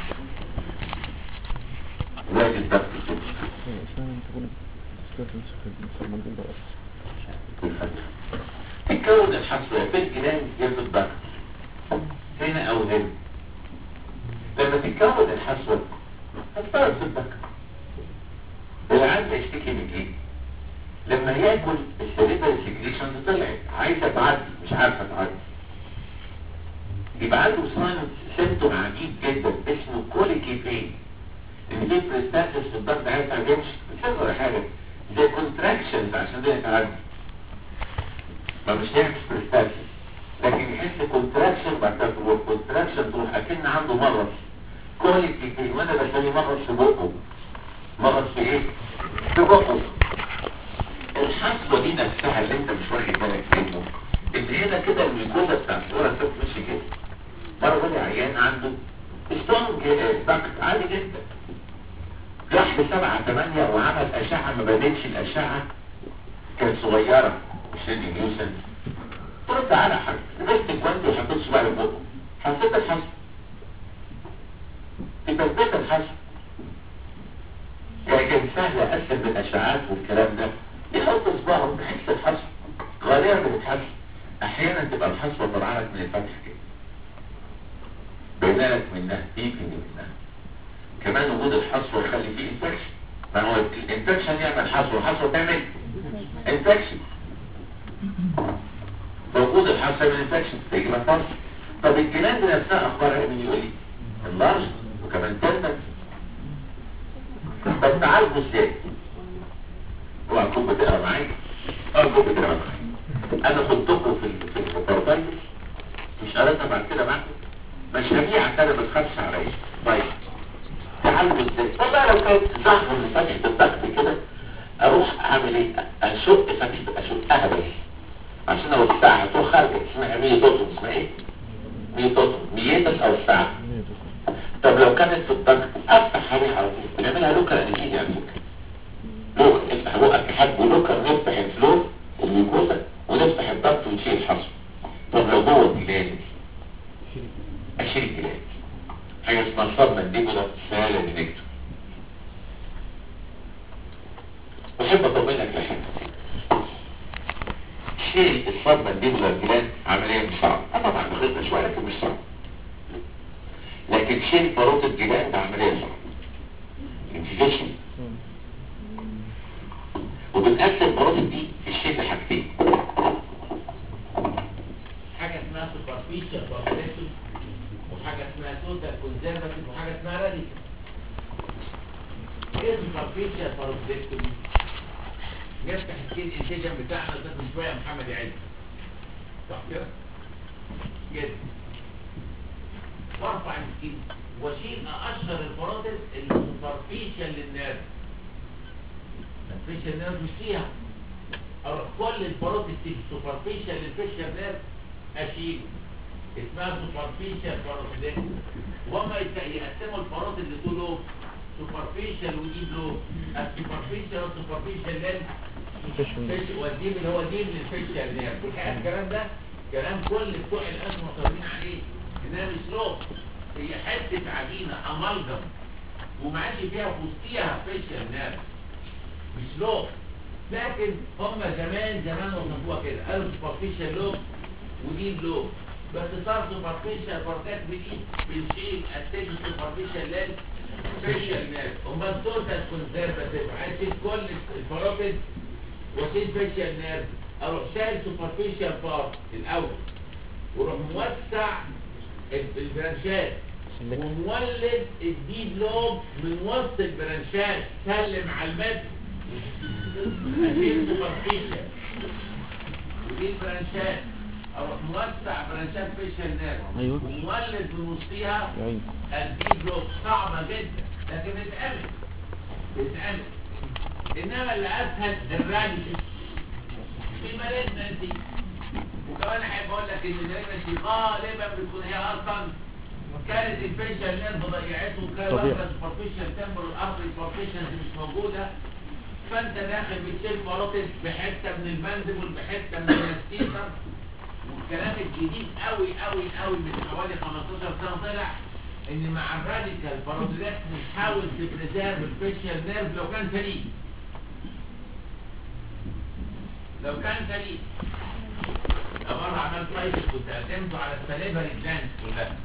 وادي الضغط كده في الفتحه تكون الحصوه في الجلاد يا في الضغط هنا او هنا لما تتكون الحصوة هتفرق في الذكر العيان يشتكي من ايه لما ياكل السليبر سيكريشن طلعت عايزه تعدي مش عارفه تعدي يبقى عنده ساين سيمتوم عجيب جدا اسمه كوليكي بين ان في بريستاسيس في الضغط عايز تعملش مش ولا حاجه زي كونتراكشنز عشان ده يتعدي ما مش هيعمل بريستاسيس لكن يحس كونتراكشن بعد كده تروح كونتراكشن تروح اكن عنده مرض كواليتي في وانا بسميه مرض في بقه مرض في ايه؟ في بقه الحصوه دي نفسها اللي انت مش واخد بالك منه ان هنا كده الميكوزا بتاع الصوره الست ماشي كده مره جالي عيان عنده ستونج ضغط عادي جدا راح بسبعة ثمانية وعمل أشعة ما بانتش الأشعة كانت صغيرة مش ريدي نيوسن ترد على حاجة لبست جوانتي وحطيت صباعي في بقه حسيت الحصوة تثبت الحصوة يعني كان سهل أقسم بالأشعات والكلام ده يحط صباعه بحس الحصوة غالبا بتتحس أحيانا تبقى الحصوة طالعة لك من الفتح كده باينة لك منها تيجي منها كمان وجود الحصوة يخلي فيه انفكشن ما هو الانفكشن يعمل حصوة الحصوة تعمل انفكشن وجود الحصوة من انفكشن تيجي من فرص طب الجلاند نفسها اخبارها ايه من يقول لي اللارج وكمان تندن طب تعالجوا ازاي اوعى تكون بتقرا معايا اه تكون بتقرا معايا انا خدتكم في ال- في البروفايل مش قريتها بعد كده معاكم مشاريع كده ما تخافش عليا طيب تعالجوا ازاي والله لو كانت زهر من فتحه الضغط كده اروح اعمل ايه اشق فتحه اشقها بس عشان اوسعها تروح خارجه اسمها ميتوتوم اسمها ايه ميتوتوم ميتس اوسعها طب لو كانت في الضغط افتح عليها على طول بنعملها لوكال انستيزيا على فكره لوكال افتح بقك حد لوكال نفتح الفلور الميكوزا ونفتح الضغط ونشيل الحصو طب لو جوه الجلاد اشيل الجلاد حاجه اسمها صدمه ديبولا سهله دينكتور بحب اطمنك لحاجه شيل الصدمه الديبولا الجلاد عمليه مش صعبه أه طبعا بخدنا شويه لكن مش صعبه لكن شيل باروت الجلاد ده عمليه صعبه انفيجيشن وبنقسم باروت دي في الشيل لحاجتين حاجة اسمها سوبرفيشال بارتيشن وحاجة اسمها توتال كونزرفاتيف وحاجة اسمها راديكال ايه سوبرفيشال بارتيشن نفتح السكين انتجن بتاعنا ده من شوية محمد يعد صح كده كده وارفع السكين واشيل اقشر الباراتس السوبرفيشال للناس الفيشال نيرف مش فيها اروح كل الباراتس السوبرفيشال للفيشال نيرف اشيل اسمها سوبرفيشال باراتس وما يقسموا الباراتس لتو لوب سوبرفيشال وديب لوب السوبرفيشال والسوبرفيشال لينس فيش والديب اللي هو ديب للفيشال نيرف والحقيقه الكلام ده كلام كل بتوع الاسم مصرين عليه انها مش لوب هي حته عجينه امالجم وماشي فيها في وسطيها فيشال نيرف مش لوب لكن هم زمان زمان وصفوها كده قالوا سوبرفيشال لوب وديب لوب بس صار سوبرفيشال بارتات بالايد بنشيل التيج سوبرفيشال لينس فيشال نيرف هم التوتال كونسرفاتيف عايز كل الفرابد واشيل فيشال نيرف اروح شايل سوبرفيشال بارت الاول واروح موسع البرانشات ومولد الديب لوب من وسط البرانشات سلم على المد اشيل سوبرفيشال ودي البرانشات اروح موسع برانشات فيشال نيرف أيوة. ومولد من وسطيها يعني الديب لوب صعبة جدا لكن اتعمل اتعمل انما اللي اسهل الراديكال في مالجنسي وكمان احب اقول لك ان المالجنسي غالبا بتكون هي اصلا كانت الفيشال نيرف ضيعته وكان طبيعي. واخده سوبرفيشال تمبر الارض السوبرفيشال مش موجوده فانت داخل بتشيل باروتس بحته من المندبل بحته من المستيتر والكلام الجديد قوي قوي قوي من حوالي 15 سنه طلع ان مع الراديكال باروتيدكت بتحاول تبريزيرف الفيشال نيرف لو كان سليم لو كان سليم مرة عملت فايت كنت قدمته على السليفري جلاند كلها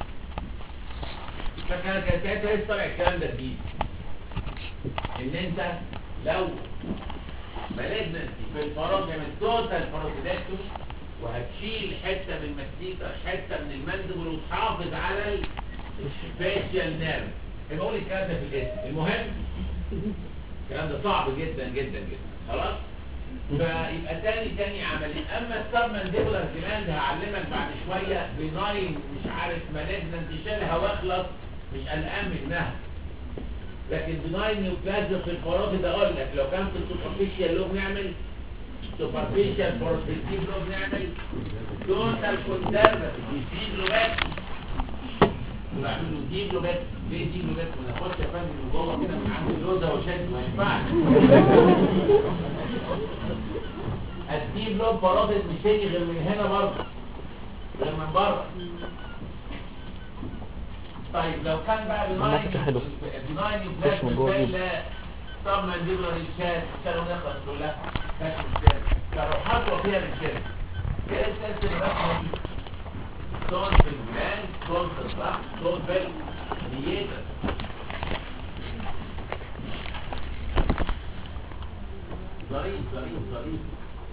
فكان كان ساعتها لسه طالع الكلام ده جديد ان انت لو مالجنسي في الفراغ من التوتال باروتيدكتومي وهتشيل حته من المستيكا حته من المندبل وتحافظ على الفيشيال نيرف يبقى اقول الكلام ده في الاسم المهم الكلام ده صعب جدا جدا جدا خلاص فيبقى تاني تاني عملي اما السبمنديبولار جلاند هعلمك بعد شويه بناين مش عارف مالجنت شيلها واخلص مش قلقان منها لكن بناين نيوبلازم في الفراد ده اقول لك لو كان في السوبرفيشال لوب نعمل سوبرفيشال بروسبكتيف لوب نعمل توتال كونسرفاتيف ديب لوبات بعمله ديب لوبات ليه ديب لوبات ما ناخدش يا فندم من جوه كده من عند اللوزه وشد ما ينفعش الديب لوب فرادت مش هيجي غير من هنا برضه غير من بره طيب لو كان بقى والله فكرة حلوة. بناين خش من جوه جيب. طب ما نجيب له الشات كانوا نخلص كلها كانت مشكلة كانوا حطوا فيها الشات ايه السلسل الرسمة دي صوت في الجلان صوت في الصح صوت في النيابة ظريف ظريف ظريف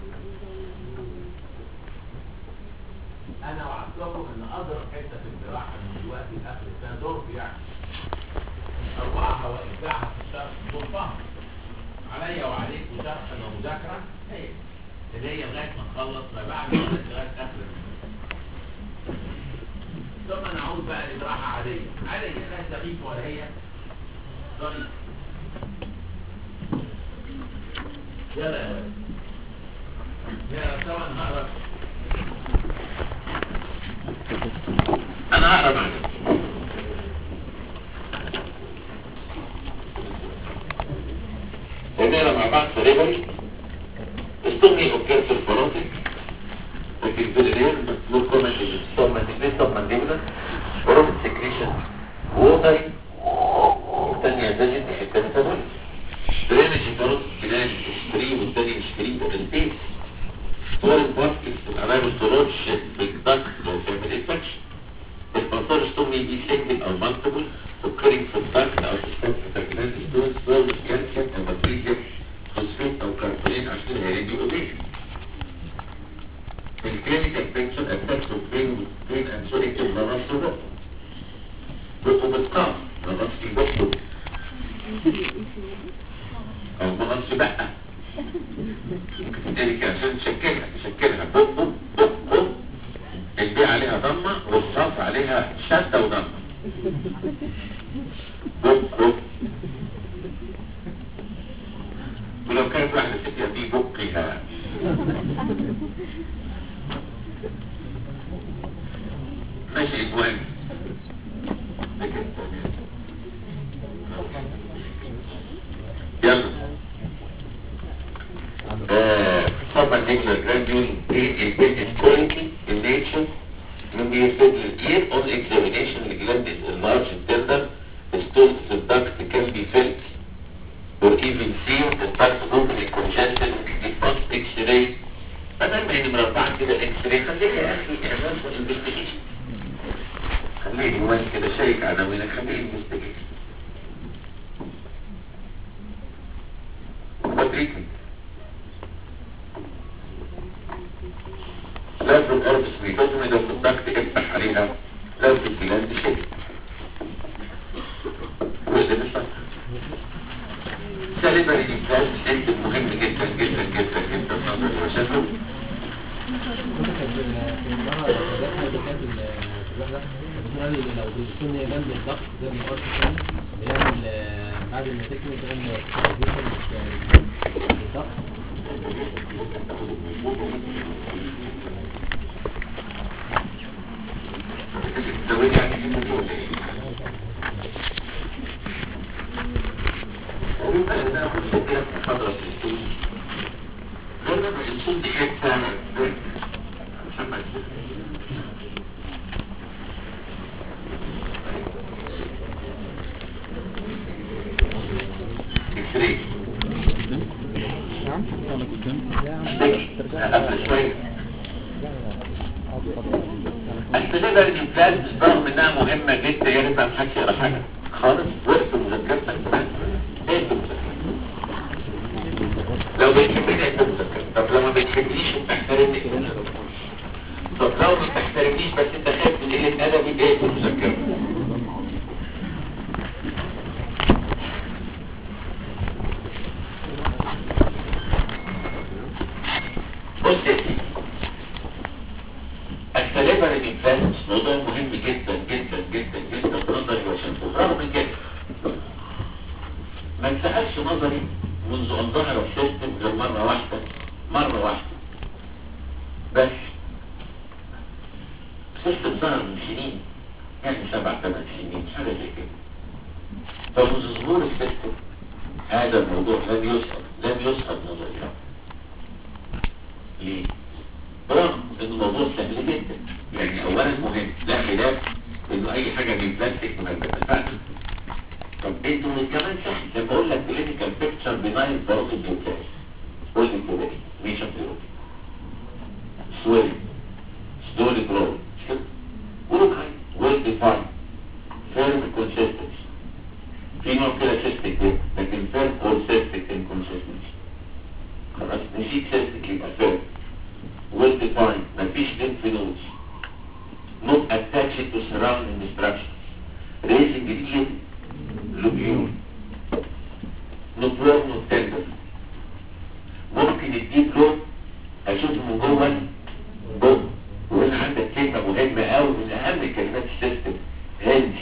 انا وعدتكم ان اضرب حته في الجراحه من دلوقتي لاخر السنه ضرب يعني ارواحها وابداعها في الشرح ضربها عليا وعليك وشرحا ومذاكره هي اللي هي لغايه ما نخلص ما بعد ذلك لغايه اخر السنة. ثم نعود بقى لجراحه عاديه عاديه لا تغيب ولا هي ظريف يلا يا ولد يلا سوا نهرب انا هقرا معاك ونقرا مع بعض سريبري استومي اوكير في الفراتك وفي الفيلرير نور كومنت ستومن مانديبولا وروم سكريشن ووتري الثانية زجت الثانية تدول درينج الفرات كلام اشتري والثاني اشتري والانتيس صور الباسكت الامام الدروج بالضغط لو تعمل انفكشن الباساج تومي دي سيجمنت او مالتيبل occurring في الضغط او تستخدم في تجلاد ستونز سولز كالسيوم او مغنيسيوم فوسفات او كربونات عشان هيريدي اوبيشن الكلينيكال بيكتشر اتاكس اوف بين بين اند سوريك الغرس بقه بقه بالقاف غرس في بقه او مغرس بقه ممكن تتقلي كده عشان تشكلها تشكلها بقه بقه عليها شدة وضمة بق بق ولو كانت واحدة ست في بقها ماشي المهم لكن يلا طبعا نجل الجراديول is currently in nature من بيفيد للإير on examination الجلاند is enlarged tender stool the duct can be filled or even seen the duct open congested defense x-ray بدل ما هي مربعة كده الاكس راي خليها يا اخي اعمل انفستيجيشن خليه هو كده شيك عناوينك خليه انفستيجيشن وتريتمنت لو في الارض سميتوتومي لو في الضغط افتح عليها لو في الجلاند شيء وده مش صح سالبا الانفلاس انت مهم جدا جدا جدا جدا نظر وشكله لو بيكون جنب الضغط زي ما قلت كده بيعمل آه، بعد ما تكمل بيعمل stabilization للضغط زودي يعني في الموضوع ويبقى انا اخد كده في فترة الانسول غالبا الانسول دي حتة عشان ما اكس نعم انا قدام قبل شوية السليبر الانفلاس رغم انها مهمة جدا يا ريت ما حدش يقرا حاجة خالص وقت مذاكرتك بس ايه المذاكرة لو بتحب انت مذاكرة طب لو ما بتحبنيش بتحترمني طب لو ما بتحترمنيش بس انت خايف من قلة ادبي ايه المذاكرة بص يا سيدي السليبر الانفلاس موضوع مهم جدا جدا جدا جدا نظري وشمسه رغم من كده ما انسألش نظري منذ ان ظهر السيستم غير مرة واحدة مرة واحدة بس السيستم ظهر من سنين يعني سبع ثمان سنين حاجة زي كده فمنذ ظهور السيستم هذا الموضوع لم يسأل لم يسأل نظري ليه؟ برغم ان الموضوع سهل جدا يعني اولا مهم لا خلاف انه اي حاجة من بلاستيك مهمة اتفقنا طب انتوا من كمان سهل لما اقول لك كلينيكال بيكتشر بناين باروت الجوتاج قول لي كده ايه ميشن بيروت سويلي ستولي جرو مش كده قولوا كاين ويل ديفاين فيرم كونسيستنسي في نوع كده سيستيك ده لكن فيرم اور سيستيك انكونسيستنسي خلاص نسيت سيستيك يبقى فيرم well defined مفيش lymph nodes not attached to surrounding structures raising the ear lobule not warm not tender ممكن الديب لون اشوفه من جوه جوه وهنا عندك كلمة مهمة قوي من اهم كلمات السيستم hence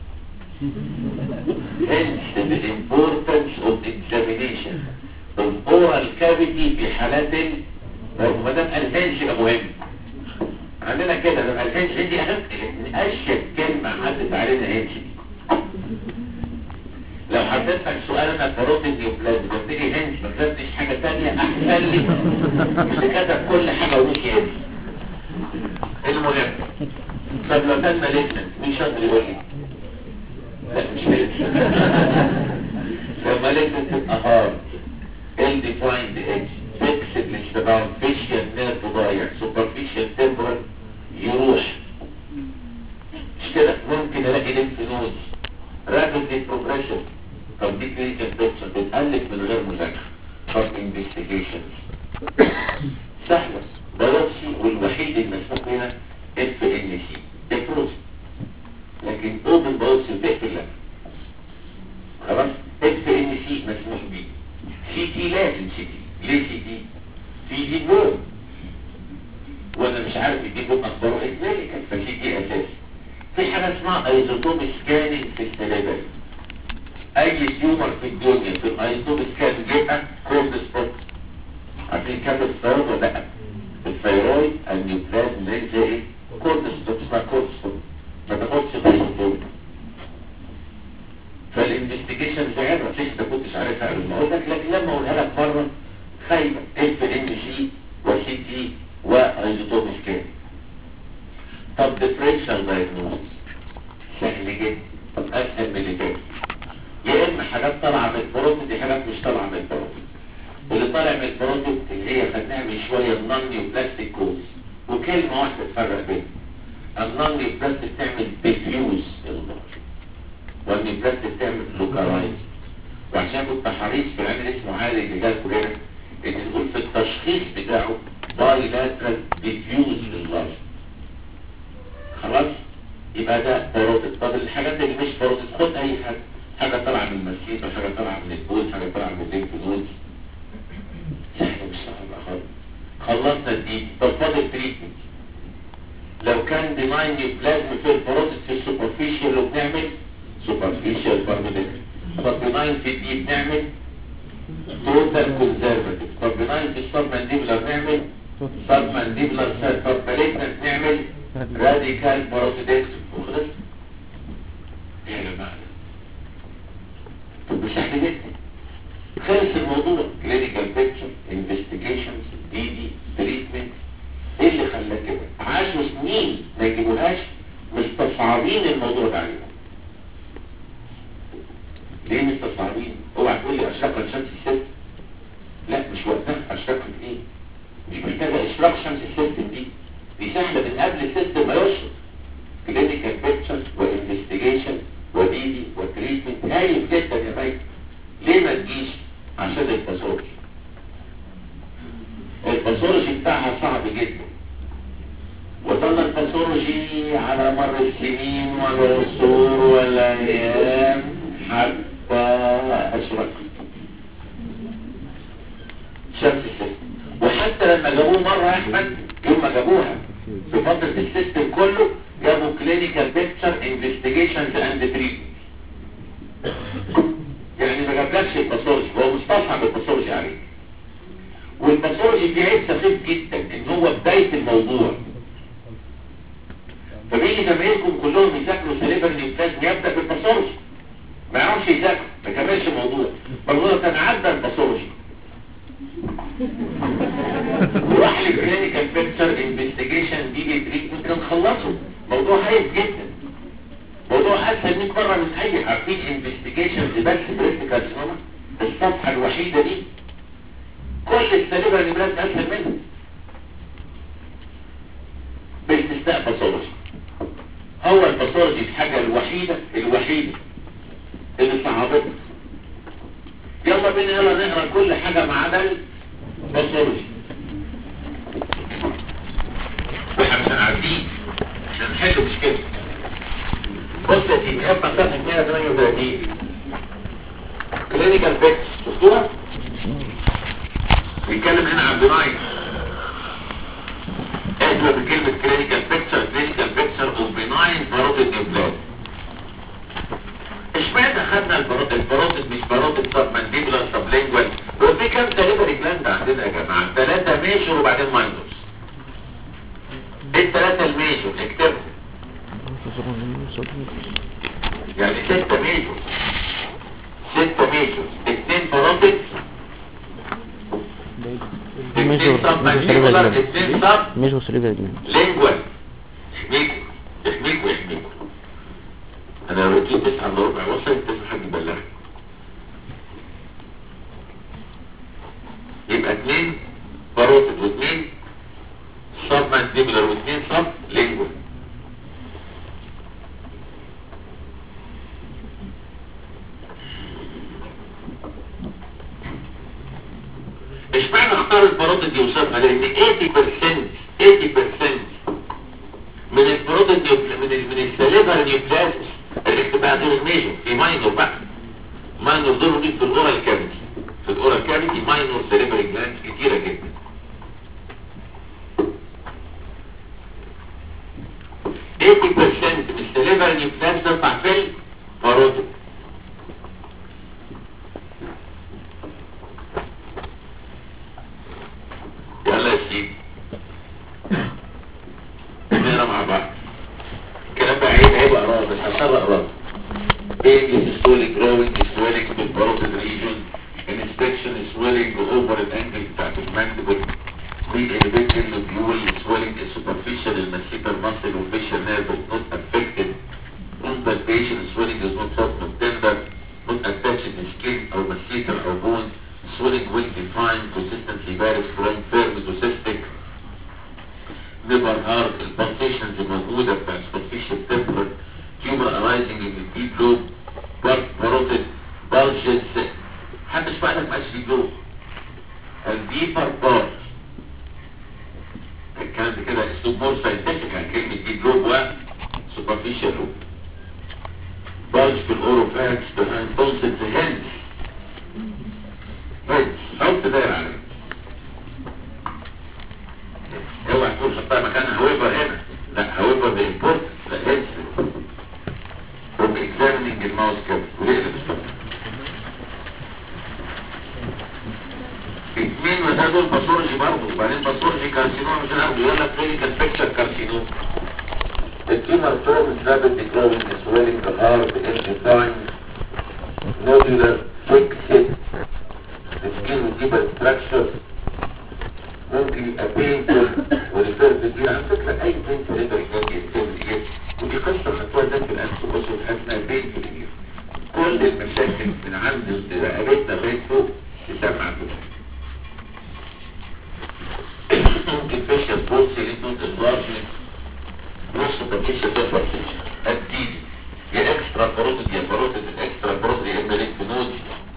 hence the importance of examination of oral cavity في حالات ال- ما دام الفنش يبقى مهم عندنا كده لما الفنش دي اهم اشهر كلمه عدت علينا هنش دي لو حطيت لك سؤال انا كروت النيوبلاز بتيجي هنش ما كتبتش حاجه ثانيه احسن لي اللي كتب كل حاجه ومشي هنش المهم طب لو كان مالتنا مين شاطر يقول لي لا مش مالتنا لو مالتنا تبقى هارد ال defined edge fixed للشباب facial nerve ضايع superficial temporal يروح مش كده ممكن الاقي lymph nodes rapidly progression طب دي clinical picture بتألف من غير مذاكرة طب investigations سهلة بايوبسي والوحيد المسموح هنا اف ان سي افروز لكن اوبن بايوبسي بتقفل لك خلاص اف ان سي مسموح بيه سي تي لازم سي تي ليه سي تي في دي بوم وانا مش عارف الدي بوم اخباره ايه كلينيكال فسي تي اساسي في حاجة اسمها ايزوتوب سكاننج في السليبري اي تيومر في الدنيا في الايزوتوب سكان بيبقى كورد سبوت عارفين كام الثيرويد ولا لا الثيرويد النيوبلازم زي زي ايه كورد سبوت اسمها كورد سبوت ما تاخدش الايزوتوب فالانفستيجيشن زي عبرة ليش ما كنتش عارفها قبل ما اقول لك لكن لما اقولها لك مره خايبه اف ام جي وسي تي وايزوتوب سكان طب differential diagnosis سهل جدا طب اسهل من اللي فات يا اما حاجات طالعه من البروتين دي حاجات مش طالعه من البروتين واللي طالع من البروتين اللي هي خدناها من شويه النون نيوبلاستيك كوز وكلمه واحده تفرق بينهم النون نيوبلاستيك تعمل ديفيوز الضغط والنيوبلاستيك تعمل لوكالايز وعشان كنت حريص في العمل اسمه عالي اللي جالكوا هنا ان نقول في التشخيص بتاعه باي لاترال ديفيوز للضغط خلاص يبقى ده بروتين طب الحاجات اللي مش بروتين خد اي حاجه حاجه طالعه من المسكين حاجه طالعه من البول حاجه طالعه من الليمف نود سهل مش صعب خالص خلصنا دي طب فاضل تريتمنت لو كان بناين نيوبلازم في البروتين في السوبرفيشال وبنعمل سوبرفيشال بارمينيك طب بناين في دي بنعمل توتال كونزرفاتيف طب بناين في السب مانديبلر نعمل سب مانديبلر سيل طب مالجنت نعمل راديكال بروتيدكس وخلص ايه يا جماعه طب سهل جدا خلص الموضوع كلينيكال بيكتشر انفستيجيشنز دي دي تريتمنت ايه اللي خلاك كده عاشوا سنين ما يجيبوهاش مستصعبين الموضوع ده عليهم ليه مستصعبين اوعى تقول لي اشرق شمس الست لا مش وقتها اشرقت ايه مش محتاجه اشراق شمس السيستم دي دي سهله من قبل السيستم ما يشرق كلينيكال بيكتشر وانفستيجيشن وديدي وتريتمنت هايل جدا يا مايك ليه ما تجيش عشان الباثولوجي الباثولوجي بتاعها صعب جدا وظل الباثولوجي على مر السنين والعصور والايام حتى اشرق شمس السيستم وحتى لما جابوه مره يا احمد يوم ما جابوها في فتره السيستم كله جابوا كلينيكال بيكتشر انفستيجيشنز اند تريتمنت يعني ما جابلكش الباثولوجي هو مستصعب الباثولوجي عليك والباثولوجي فيه عيب سخيف جدا ان هو بدايه الموضوع فبيجي زمايلكم كلهم يذاكروا سليبر نيوبلازم يبدا بالباثولوجي ما يعرفش يذاكر ما كملش الموضوع فالموضوع كان عدى الباثولوجي وراح للكلينيكال بيكتشر انفستيجيشن دي دي تريتمنت كان خلصوا موضوع هايف جدا موضوع اسهل 100 مره من اي عارفين انفستيجيشن بس بريست كارسينوما الصفحه الوحيده دي كل السليبر نيوبلاز اسهل منها باستثناء باثولوجي هو الباثولوجي الحاجه الوحيده الوحيده اللي صعبتها يلا بينا يلا نقرا كل حاجه ما عدا الباثولوجي واحنا مش عارفين احنا نحل مشكله بص يا سيدي افتح صفحه 138 كلينيكال بيكس شفتوها؟ بيتكلم هنا عن بناين احنا بكلمة كلينيكال بيكتشر كلينيكال بيكتشر اوف بناين باروتيد نيوبلاز اشمعنى خدنا الباروتيد الباروتيد مش باروتيد سب مانديبولار سب لينجوال هو في كام سليبري جلاند عندنا يا جماعه ثلاثه ميجور وبعدين ماينورز ايه الثلاثه الميجور اكتبهم يعني ستة ميجور ستة ميجور اثنين باروتيد اثنين سب مانديبولار اثنين سب مش مصرية جدا لينجوال احميكوا احميكوا احميكوا انا لو قلت تسعة الا ربع وصل انت مش حد يبلغك يبقى اتنين باروتد واتنين سب مانديبولار واتنين سب لينجوال اشمعنى اختار الباروتد يوصفها لان 80% 80% من البروتين من ال من السليفر نيوبلازم الاختباء دول الميجور في ماينور بقى ماينور دول دي في الاورال كافيتي في الاورال كافيتي ماينور سليفر جلاند كتيرة جدا من الليفر نيوكلاس تطلع في الباروتيد يلا يا سيدي نقرا مع بعض الكلام ده عيب عيب اقراه بس هضطر اقراه Pain is slowly growing, swelling to parotid region. An inspection is swelling over an angle بتاعت الماندبل. The elevated lobule swelling is superficial in masseter muscle or facial nerve is not affected. On palpation swelling is not soft or tender, not attached to skin or masseter or bone. Swelling well defined, consistently varies from firm to cystic. liver heart البالتيشنز الموجودة بتاعت superficial temporal tumor arising in the deep lobe part parotid bulges محدش فعلا ما قالش deep lobe الديبر part الكلام ده كده اسلوب مور ساينتفك عن كلمة deep lobe و superficial lobe bulge في الاوروفاكس behind tonsils hence hence حط داير عليه اوعى تقول حطها مكانها however هنا لا however the important the hence from examining the mouse cap وليه اللي بتفكر اثنين وده دول باثولوجي برضه وبعدين باثولوجي كارسينوم مش هناخده يقول لك كلينيكال بيكتشر كارسينوم التيمر فورم rapidly growing swelling the heart edge nodular fixed the skin with deeper structure ممكن يبقى بينفول وريفير كتير على فكرة اي بينفول يقدر يكون يتم ايه ودي قصة خطوة ده في الانس وصول اسمها بينفول ايه كل المشاكل من عند رقبتنا لغاية فوق تسمع كده ممكن فيشل بولسي ليتوت انلارجمنت نص تنفيشة تفر الدين يا اكسترا بروتد يا بروتد الاكسترا بروتد يا اما لينف نود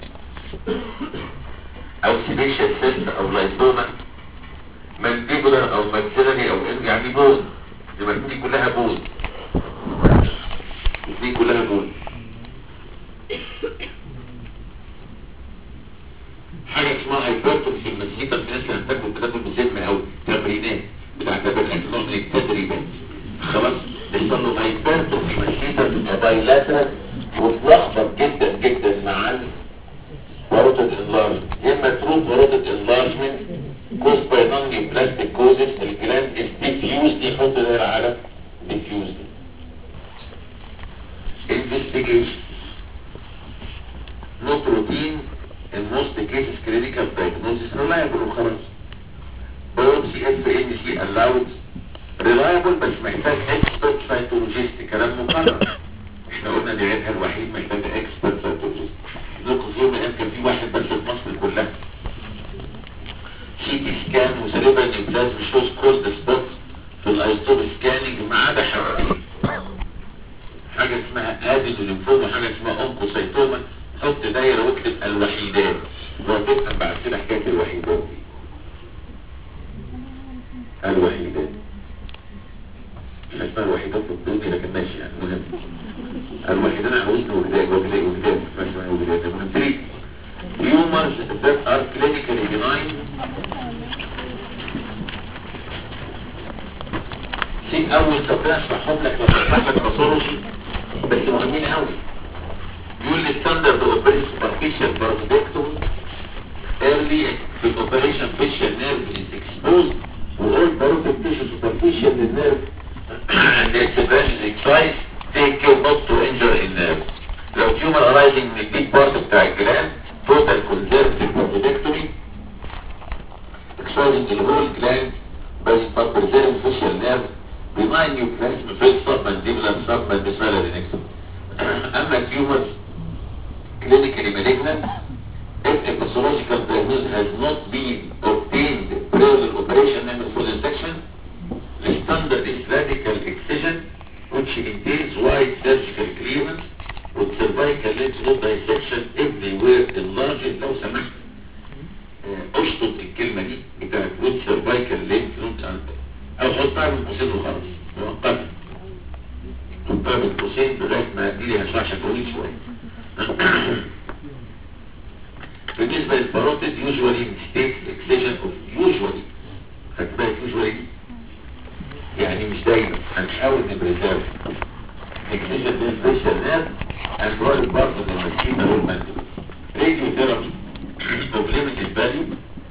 او سيبيشال سيست او لايبوما مانديبولار او ماكسيلري او إن- يعني بون يبقى دي كلها بون دي كلها بون حاجة اسمها هايبرتوف في المسيطة في ناس اللي هتاكل بتاكل بسم قوي تمرينات بتاعت الاكل نوع من التدريبات خلاص بيحصل له هايبرتوف في المسيطة بايلاترال وتلخبط جدا جدا مع بروتد انلارجمنت يا اما ترو بروتد انلارجمنت كوز باي نون بلاستيك كوزز الجلاند از ديفيوزد يحط دايره على ديفيوزد investigation not routine in most cases clinical diagnosis reliable وخلاص biopsy FNC allowed reliable بس محتاج expert cytologist كلام مقرر احنا قلنا دي عيبها الوحيد محتاج expert cytologist نقص يوم من الأيام كان في واحد بس في مصر كلها سي تي سكان وسريبا نيوكلاس بشوز كولد سبوت في الايزوتوب سكاننج ما عدا حاجتين حاجه اسمها اديد ليمفوما وحاجه اسمها اونكوسايتوما حط دايره واكتب الوحيدات وهتفهم بعد كده حكايه الوحيدات دي الوحيدات مش اسمها الوحيدات في الدنيا لكن ماشي يعني مهم الوحيدات انا عاوزنا وجداد وجداد وجداد مش اسمها وجداد المهم تريد tumors that are clinically benign في اول صفحه اشرحهم لك لما اشرح لك باثولوجي بس مهمين قوي بيقول لي ستاندرد اوبريشن سوبرفيشال بارودكتوم early في الاوبريشن فيشال نيرف is exposed وall parotid tissue superficial للنيرف and the expression is excised take care not to injure in nerve لو tumor arising من البيت بارت بتاع الجلاند total conservative parotidectomy exposing the whole gland بس but preserving facial nerve benign neoplasm في submandibular submandibular adnexum اما tumors clinically malignant if a pathological diagnosis has not been obtained prior to operation نعمل full dissection the standard is radical excision which entails wide surgical clearance with cervical lymph node dissection if they were enlarged لو سمحت آه، اشطب الكلمة دي بتاعت with cervical lymph node او حطها من قوسين وخلاص مؤقتا حطها من قوسين لغاية ما دي لي هشرحها طويل شوية بالنسبة للباروتيد usually mistakes excision of usually خدت بالك usually دي يعني مش دايما هنحاول نبريزيرف اكسجين دي سبيشال نيرف and chronic part of the mosquito والمنتل radiotherapy of limited value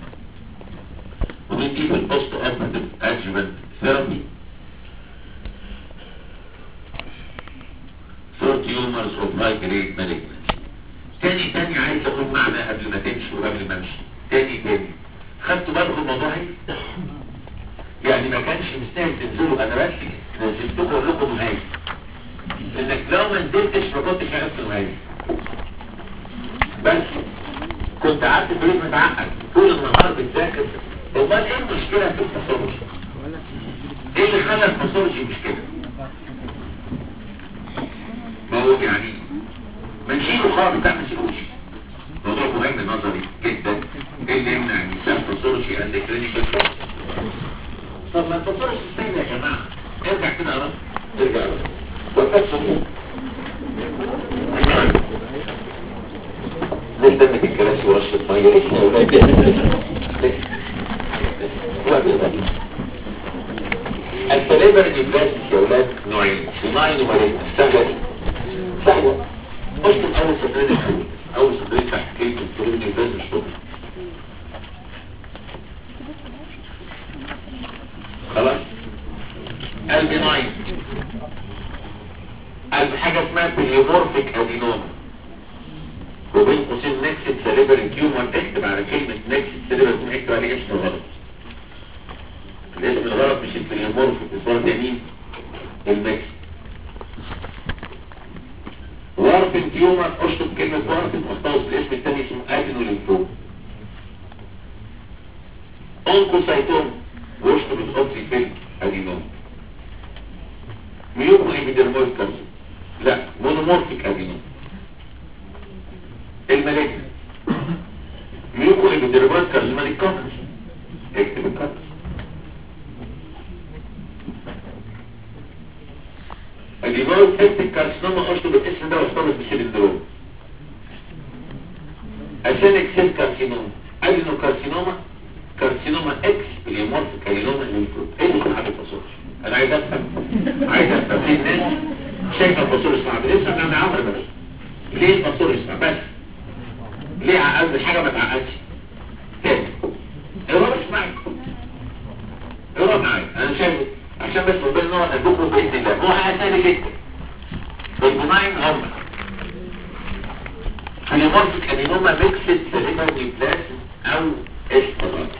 ونضيف البوست اوبراتيف adjuvant therapy for tumors of high grade malignancy تاني تاني عايز اقول معنى قبل ما تمشي وقبل ما امشي تاني تاني خدتوا بالكم الموضوع ايه؟ يعني ما كانش مستاهل تنزلوا انا بس نزلتكم اقول لكم نهايه انك لو ما نزلتش ما كنتش عرفت نهايه بس كنت قعدت في البيت متعقد طول النهار بتذاكر امال ايه المشكله في الباثولوجي؟ ايه اللي خلى الباثولوجي مشكله؟ ما هو يعني ما نشيله خالص لا ما نشيلوش موضوع مهم نظري جدا ايه اللي يمنع ان يسمى باثولوجي اند كلينيكال طب ما الباثولوجي ازاي يا جماعه ارجع كده اقرا ارجع اقرا وقت صغير ليش دمك الكراسي ورشة مية ليش يا ولاد ليش السليبر البلاستيك يا ولاد نوعين صناعي ومريض سهلة سهلة اشطب اول صدرين الاول اول صدرين تحت كلمة السليبر البلاستيك اشطب خلاص البناين الحاجة اسمها بليومورفيك ادينوما وبين قوسين نكسد سليبر تيومر اكتب على كلمة نكسد سليبر تيومر اكتب عليه اسم غلط الاسم الغلط مش البليومورفيك الصورة مين المكسد وارفن تيومر اشطب كلمة وارفن واختلط الاسم التاني اسمه ادينو لينفوم اونكوسايتوم واشطب الخط في ادينوم ميوكو ايبيدرمويد كارسون لا مونومورفيك ادينوم الملاك ميوكو ايبيدرمويد كارسون الكفر اكتب الكفر ادينوم اكتب كارسينوما اشطب الاسم ده واختلط بسيلندروم اسينيك سيل كارسينوما ادينو كارسينوما كارسينوما اكس بليمورفيك كارينوما لينفوت ايه اللي حاجه تصورش انا عايز افهم عايز افهم ليه الناس شايفه الباسور صعب ليه صعب انا عمري بس ليه الباسور صعب بس ليه عقد حاجه ما تعقدش تاني اقرا اسمعي اقرا معايا انا شايف عشان بس ربنا نقعد ادوكم باذن الله هو حاجه سهله جدا البناين هم بليمورفيك كارينوما ميكسد سيريبرال نيوبلاسم او استغرق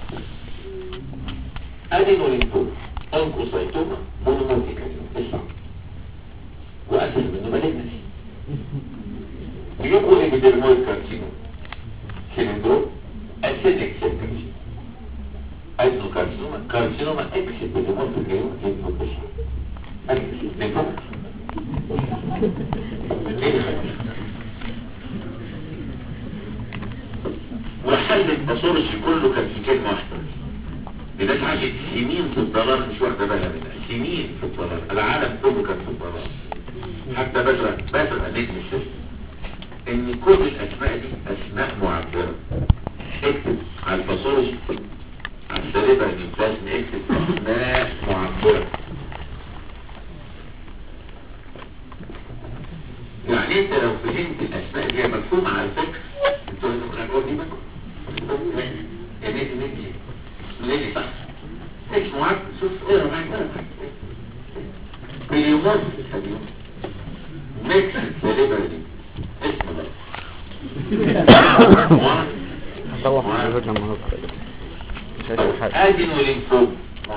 ادينولينفوم انكوسايتوما مونومورفيك اسمع واسهل منه مالجنسي بيبقوا ايبيدرمويد كارسينوم سيلندروم اسيدك سيلكارسينوم ادنو كارسينوما كارسينوما اكس ايبيدرمويد كارسينوم لينفوم وحل الباثولوجي كله كان في كلمه واحده الناس عاشت سنين في الضلال مش واخده بالها منها سنين في الضلال العالم كله كان في الضلال حتى بدر بدر نجم السيستم ان كل الاسماء دي اسماء معبره اكتب على الباثولوجي على السليبه الانفلاسم اكتب اسماء معبره يعني انت لو فهمت الاسماء دي مفهومه على فكره انتوا اللي هتقول دي منكم يا نادي نادي نادي صح ايش معاك شوف ايه معاك ايه مليون الحديث ميكس سليبرتي اسم ده هطلع حضرتك لما هدخل مش عايز حاجة ادينو لينفوم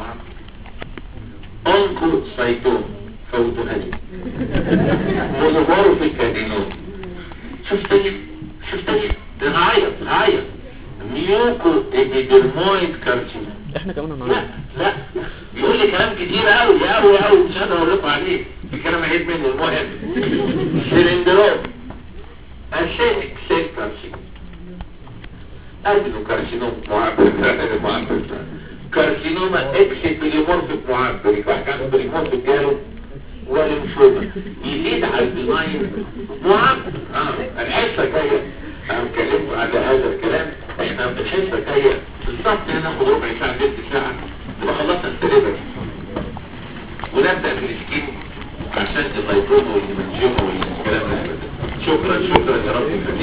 اونكو سايتوم فوتو هدي مونومورفيك ادينوم شفت شفت ده هعيط هعيط ميوكو ايبيدرمويد كارسينوم احنا كمان لا هنعرف لا بيقول لي كلام كتير قوي قوي قوي مش هقدر اقول لكم عليه الكلام هيد مني المهم سلندروم اسيتك سيل كارسينوم ادنو كارسينوم معبر معبر كارسينوما اكس بليمورفيك معبر واحد عنده بليمورفيك جاله ولمفوما يزيد على الديزاين معبر اه الحصه الجايه انا اتكلمت على هذا الكلام احنا في الحصه الجايه بالظبط هناخد ربع ساعه ثلث ساعه نبقى خلصنا السليبر ونبدأ في السكين عشان اللايبروما والهيمانجيوما والكلام ده شكرا شكرا يا رب يخليك